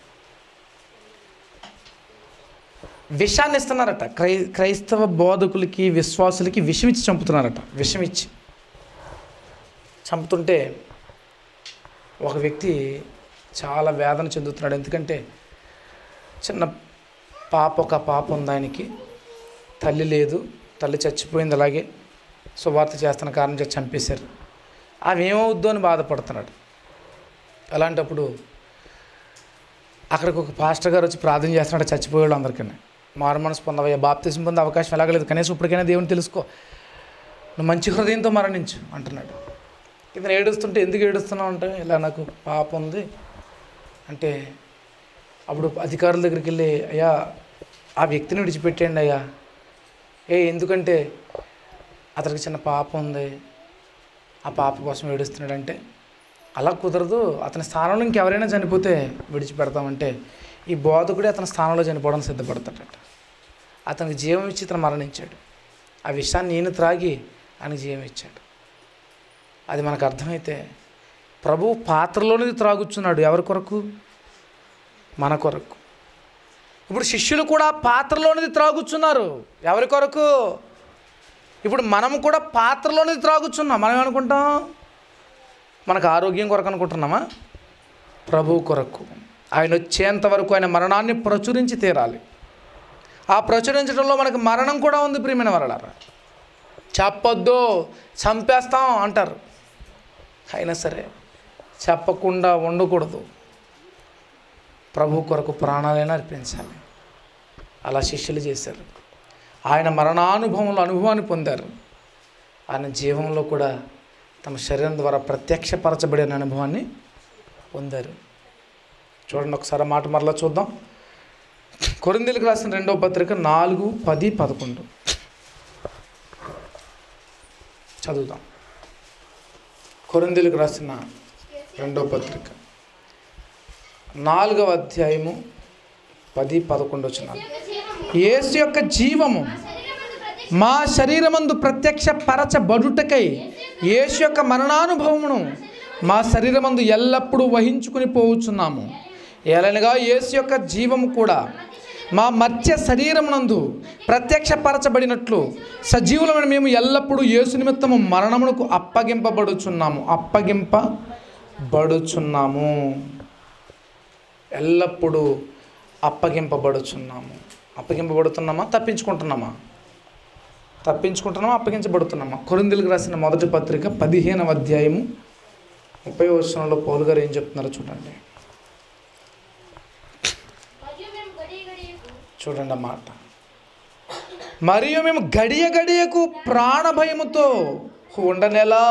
విషాన్ని ఇస్తున్నారట క్రై క్రైస్తవ బోధకులకి విశ్వాసులకి విషం ఇచ్చి చంపుతున్నారట విషం ఇచ్చి చంపుతుంటే ఒక వ్యక్తి చాలా వేదన చెందుతున్నాడు ఎందుకంటే చిన్న పాప ఒక పాప ఉంది ఆయనకి తల్లి లేదు తల్లి చచ్చిపోయింది అలాగే సువార్త చేస్తున్న కారణం చేసి చంపేశారు ఆమె ఏమవుద్దో అని బాధపడుతున్నాడు అలాంటప్పుడు అక్కడికి ఒక పాస్టర్ గారు వచ్చి ప్రార్థన చేస్తున్నాడు చచ్చిపోయేవాళ్ళు అందరికీ మారు మనసు పొందవయ్యా బాప్తిజం పొందే అవకాశం ఎలాగలేదు కనీసం ఇప్పటికైనా దేవుని తెలుసుకో నువ్వు మంచి హృదయంతో మరణించు అంటున్నాడు ఇతను ఏడుస్తుంటే ఎందుకు ఏడుస్తున్నావు అంటే ఇలా నాకు పాప ఉంది అంటే అప్పుడు అధికారుల దగ్గరికి వెళ్ళి అయ్యా ఆ వ్యక్తిని విడిచిపెట్టేయండి అయ్యా ఏ ఎందుకంటే అతనికి చిన్న పాప ఉంది ఆ పాప కోసం ఏడుస్తున్నాడంటే అలా కుదరదు అతని స్థానంలో ఇంకెవరైనా చనిపోతే విడిచిపెడతామంటే ఈ బోధకుడే అతని స్థానంలో చనిపోవడం సిద్ధపడతాడట అతనికి జీవం ఇచ్చి ఇతను మరణించాడు ఆ విషయాన్ని నేను త్రాగి ఆయన జీవం ఇచ్చాడు అది మనకు అర్థమైతే ప్రభు పాత్రలోనిది త్రాగుచున్నాడు ఎవరి కొరకు మన కొరకు ఇప్పుడు శిష్యులు కూడా పాత్రలోనిది త్రాగుచున్నారు ఎవరి కొరకు ఇప్పుడు మనం కూడా పాత్రలోనిది త్రాగుచున్నాం మనం ఏమనుకుంటాం మనకు ఆరోగ్యం కొరకు అనుకుంటున్నామా ప్రభు కొరకు ఆయన వచ్చేంత వరకు ఆయన మరణాన్ని ప్రచురించి తీరాలి ఆ ప్రచురించడంలో మనకు మరణం కూడా ఉంది ప్రియమైన వరలారా చెప్పొద్దు చంపేస్తాం అంటారు అయినా సరే చెప్పకుండా ఉండకూడదు ప్రభు కొరకు ప్రాణాలైనా అర్పించాలి అలా శిష్యులు చేశారు ఆయన మరణానుభవంలో అనుభవాన్ని పొందారు ఆయన జీవంలో కూడా తమ శరీరం ద్వారా ప్రత్యక్షపరచబడిన అనుభవాన్ని పొందారు చూడండి ఒకసారి ఆ మాట మరలా చూద్దాం కొరిందీలకు రాసిన రెండవ పత్రిక నాలుగు పది పదకొండు చదువుదాం కొరిందీలకు రాసిన రెండవ పత్రిక నాలుగవ అధ్యాయము పది పదకొండు వచ్చిన యేసు యొక్క జీవము మా శరీరమందు ప్రత్యక్ష పరచబడుటకై యేసు యొక్క మరణానుభవమును మా శరీరమందు ఎల్లప్పుడూ వహించుకుని పోవుచున్నాము ఏలనగా యేసు యొక్క జీవము కూడా మా మత్స్య శరీరమునందు ప్రత్యక్షపరచబడినట్లు సజీవులమైన మేము ఎల్లప్పుడూ యేసు నిమిత్తము మరణమునకు అప్పగింపబడుచున్నాము అప్పగింపబడుచున్నాము ఎల్లప్పుడూ అప్పగింపబడుచున్నాము అప్పగింపబడుతున్నామా తప్పించుకుంటున్నామా తప్పించుకుంటున్నామా అప్పగించబడుతున్నామా కొరిందులకు రాసిన మొదటి పత్రిక పదిహేనవ అధ్యాయము ముప్పై వచనంలో పౌలు గారు ఏం చెప్తున్నారో చూడండి మరియు మేము గడియ గడియకు చూడండి ఆ మాట మరియు మేము గడియ గడియకు ప్రాణభయముతో ఉండనేలా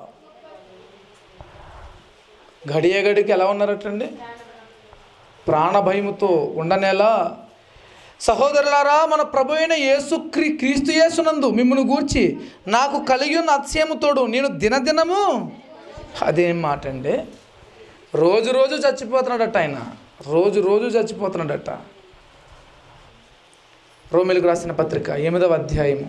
గడియ గడికి ఎలా ఉన్నారటండి ప్రాణభయముతో ఉండనేలా సహోదరులారా మన ప్రభు అయిన యేసు క్రీ క్రీస్తు యేసునందు మిమ్మల్ని గూర్చి నాకు కలిగి ఉన్న అత్యయముతోడు నేను దినదినము అదేం మాట అండి రోజు రోజు చచ్చిపోతున్నాడట ఆయన రోజు రోజు చచ్చిపోతున్నాడట రోమిలకు రాసిన పత్రిక ఎనిమిదవ అధ్యాయము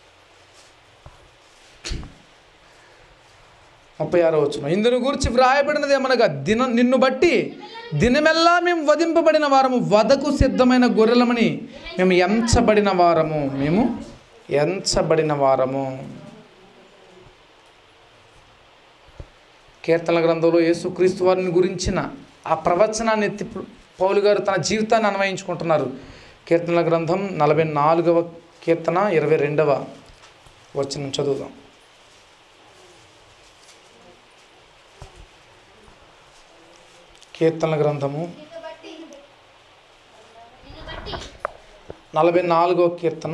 ముప్పై ఆరో వచ్చిన ఇందును గురించి వ్రాయబడినది ఏమనగా దిన నిన్ను బట్టి దినమెల్లా మేము వధింపబడిన వారము వదకు సిద్ధమైన గొర్రెలమని మేము ఎంచబడిన వారము మేము ఎంచబడిన వారము కీర్తన గ్రంథంలో యేసుక్రీస్తు వారిని గురించిన ఆ ప్రవచనాన్ని ఎత్తి పౌలు గారు తన జీవితాన్ని అన్వయించుకుంటున్నారు కీర్తనల గ్రంథం నలభై నాలుగవ కీర్తన ఇరవై రెండవ వచనం చదువుదాం కీర్తనల గ్రంథము నిన్ను బట్టి నిన్ను బట్టి నలభై నాలుగవ కీర్తన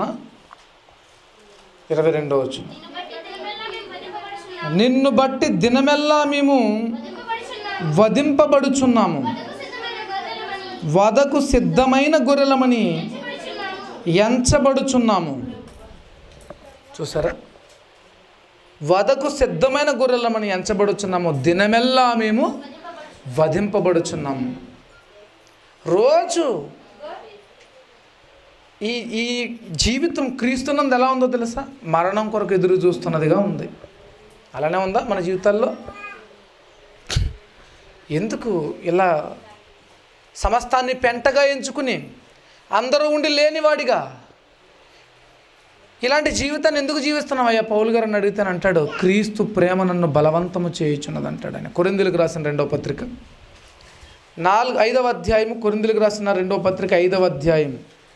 ఇరవై రెండవ వచనం నిన్ను బట్టి దినమెల్లా మేము వధింపబడుచున్నాము నిన్ను బట్టి దినమెల్లా మేము వధింపబడుచున్నాము వధింపబడుచున్నాము వధకు సిద్ధమైన గొర్రెలమని వదకు సిద్ధమైన గొర్రెలమని ఎంచబడుచున్నాము ఎంచబడుచున్నాము చూసారా వదకు సిద్ధమైన గొర్రెలమని ఎంచబడుచున్నాము దినమెల్లా మేము వధింపబడుచున్నాము రోజు ఈ ఈ జీవితం క్రీస్తునందు ఎలా ఉందో తెలుసా మరణం కొరకు ఎదురు చూస్తున్నదిగా ఉంది అలానే ఉందా మన జీవితాల్లో ఎందుకు ఇలా సమస్తాన్ని పెంటగా ఎంచుకుని అందరూ ఉండి లేనివాడిగా ఇలాంటి జీవితాన్ని ఎందుకు జీవిస్తున్నావయ్యా పౌలు గారిని అడిగితే అంటాడు క్రీస్తు ప్రేమ నన్ను బలవంతము చేయుచున్నది అంటాడు ఆయన కొరిందులకు రాసిన రెండవ పత్రిక నాలుగు ఐదవ అధ్యాయము కొరిందులకు రాసిన రెండవ పత్రిక ఐదవ అధ్యాయం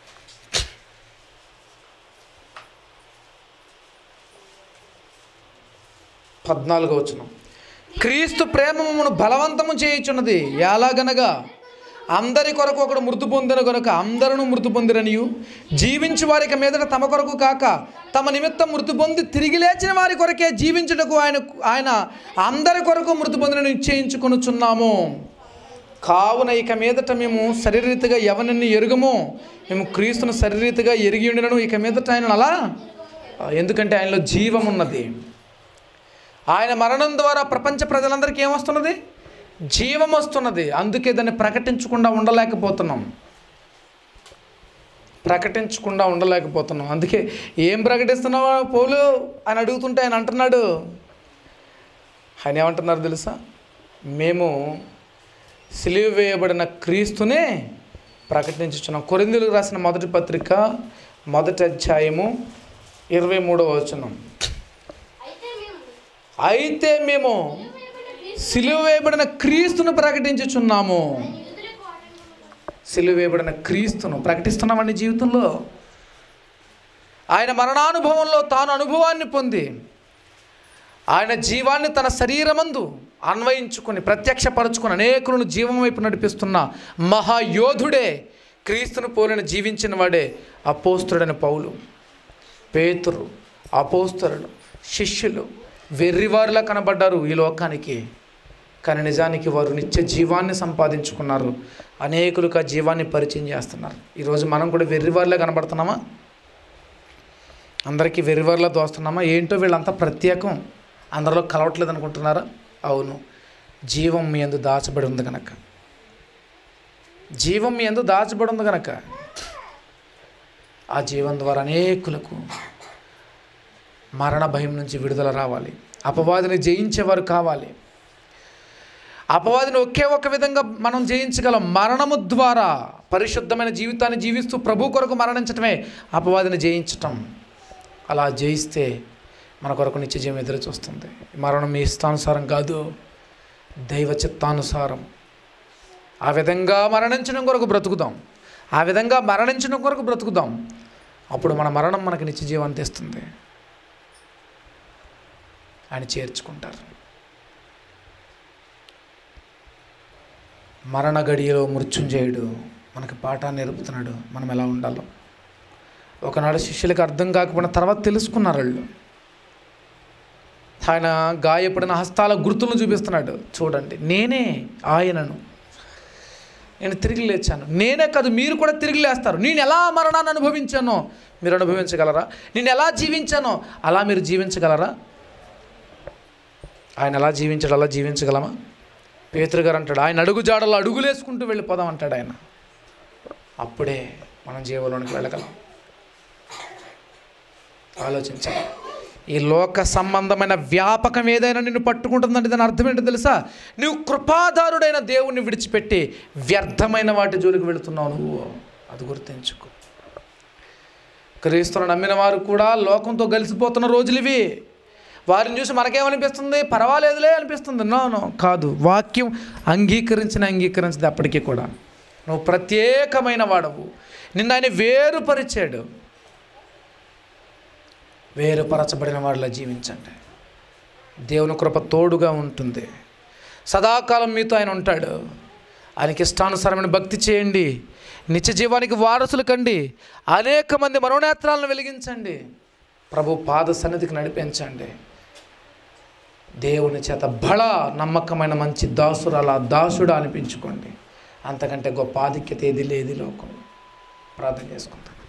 పద్నాలుగో వచనం క్రీస్తు ప్రేమ మమ్మను బలవంతము చేయుచున్నది ఎలాగనగా అందరి కొరకు ఒకడు మృతి పొందిన కనుక అందరూ మృతి పొందిరనియు జీవించు వారికి మీదట తమ కొరకు కాక తమ నిమిత్తం మృతి పొంది తిరిగి లేచిన వారి కొరకే జీవించుటకు ఆయన ఆయన అందరి కొరకు మృతి పొందిన నిశ్చయించుకొనుచున్నాము కావున ఇక మీదట మేము శరీరీతిగా ఎవరిని ఎరుగమో మేము క్రీస్తును శరీరీతిగా ఎరిగి ఉండినను ఇక మీదట ఆయన అలా ఎందుకంటే ఆయనలో జీవం ఉన్నది ఆయన మరణం ద్వారా ప్రపంచ ప్రజలందరికీ ఏమొస్తున్నది జీవం వస్తున్నది అందుకే దాన్ని ప్రకటించకుండా ఉండలేకపోతున్నాం ప్రకటించకుండా ఉండలేకపోతున్నాం అందుకే ఏం ప్రకటిస్తున్నావా పోలు అని అడుగుతుంటే ఆయన అంటున్నాడు ఆయన ఏమంటున్నారు తెలుసా మేము సిలువ వేయబడిన క్రీస్తునే ప్రకటించుచున్నాం కొరిందులకు రాసిన మొదటి పత్రిక మొదటి అధ్యాయము ఇరవై మూడవ వచనం అయితే మేము అయితే మేము వేయబడిన క్రీస్తు సిలువ వేయబడిన క్రీస్తును ప్రకటించుచున్నాము యూదులకు ఆటంకముగా సిలువ వేయబడిన క్రీస్తును ప్రకటిస్తున్నామండి జీవితంలో ఆయన మరణానుభవంలో తాను అనుభవాన్ని పొంది ఆయన జీవాన్ని తన శరీరమందు అన్వయించుకొని ప్రత్యక్షపరచుకొని అనేకులను జీవం వైపు నడిపిస్తున్న మహాయోధుడే క్రీస్తును పోలిన జీవించిన వాడే అపోస్తుడైన పౌలు పేతురు అపోస్తరులు శిష్యులు వెర్రివారిలా కనబడ్డారు ఈ లోకానికి కానీ నిజానికి వారు నిత్య జీవాన్ని సంపాదించుకున్నారు అనేకులకు ఆ జీవాన్ని పరిచయం చేస్తున్నారు ఈరోజు మనం కూడా వెర్రివారిలా కనబడుతున్నామా అందరికీ వెర్రివారిలా దోస్తున్నామా ఏంటో వీళ్ళంతా ప్రత్యేకం అందరిలో కలవట్లేదు అనుకుంటున్నారా అవును జీవం మీ ఎందు దాచబడి ఉంది కనుక జీవం మీ ఎందు దాచబడి ఉంది కనుక ఆ జీవం ద్వారా అనేకులకు మరణ భయం నుంచి విడుదల రావాలి అపవాదిని జయించేవారు కావాలి అపవాదిని ఒకే ఒక విధంగా మనం జయించగలం మరణము ద్వారా పరిశుద్ధమైన జీవితాన్ని జీవిస్తూ ప్రభు కొరకు మరణించటమే అపవాదిని జయించటం అలా జయిస్తే మన కొరకు నిత్య జీవం ఎదురు చూస్తుంది మరణం మీ ఇష్టానుసారం కాదు దైవ చిత్తానుసారం ఆ విధంగా మరణించడం కొరకు బ్రతుకుదాం ఆ విధంగా మరణించడం కొరకు బ్రతుకుదాం అప్పుడు మన మరణం మనకి నిత్య జీవాన్ని తెస్తుంది ఆయన చేర్చుకుంటారు మరణ గడియలో మృత్యుంజయుడు మనకి పాఠాన్ని నేర్పుతున్నాడు మనం ఎలా ఉండాలో ఒకనాడు శిష్యులకు అర్థం కాకపోయిన తర్వాత తెలుసుకున్నారు వాళ్ళు ఆయన గాయపడిన హస్తాల గుర్తులను చూపిస్తున్నాడు చూడండి నేనే ఆయనను నేను తిరిగి లేచాను నేనే కాదు మీరు కూడా తిరిగి లేస్తారు నేను ఎలా మరణాన్ని అనుభవించానో మీరు అనుభవించగలరా నేను ఎలా జీవించానో అలా మీరు జీవించగలరా ఆయన ఎలా జీవించాడు అలా జీవించగలమా పేతురు గారు అంటాడు ఆయన అడుగు జాడలో అడుగులేసుకుంటూ వెళ్ళిపోదాం అంటాడు ఆయన అప్పుడే మనం జీవంలోనికి వెళ్ళగలం ఆలోచించాలి ఈ లోక సంబంధమైన వ్యాపకం ఏదైనా నిన్ను పట్టుకుంటుందంటే దాని అర్థం ఏంటో తెలుసా నువ్వు కృపాదారుడైన దేవుణ్ణి విడిచిపెట్టి వ్యర్థమైన వాటి జోలికి వెళుతున్నావు నువ్వు అది గుర్తించుకో క్రీస్తును నమ్మిన వారు కూడా లోకంతో కలిసిపోతున్న రోజులు ఇవి వారిని చూసి మనకేమనిపిస్తుంది పర్వాలేదులే అనిపిస్తుంది నో నో కాదు వాక్యం అంగీకరించిన అంగీకరించదు అప్పటికీ కూడా నువ్వు ప్రత్యేకమైన వాడవు నిన్న ఆయన వేరుపరిచాడు వేరుపరచబడిన వాడిలా జీవించండి దేవుని కృప తోడుగా ఉంటుంది సదాకాలం మీతో ఆయన ఉంటాడు ఆయనకి ఇష్టానుసారమైన భక్తి చేయండి నిత్య జీవానికి వారసులు కండి అనేక మంది మనోనేత్రాలను వెలిగించండి ప్రభు పాద సన్నిధికి నడిపించండి దేవుని చేత బల నమ్మకమైన మంచి దాసురాల దాసుడా అనిపించుకోండి అంతకంటే గొప్ప ఆధిక్యత ఏది లేదు ఈ లోకం ప్రార్థన చేసుకుంటాం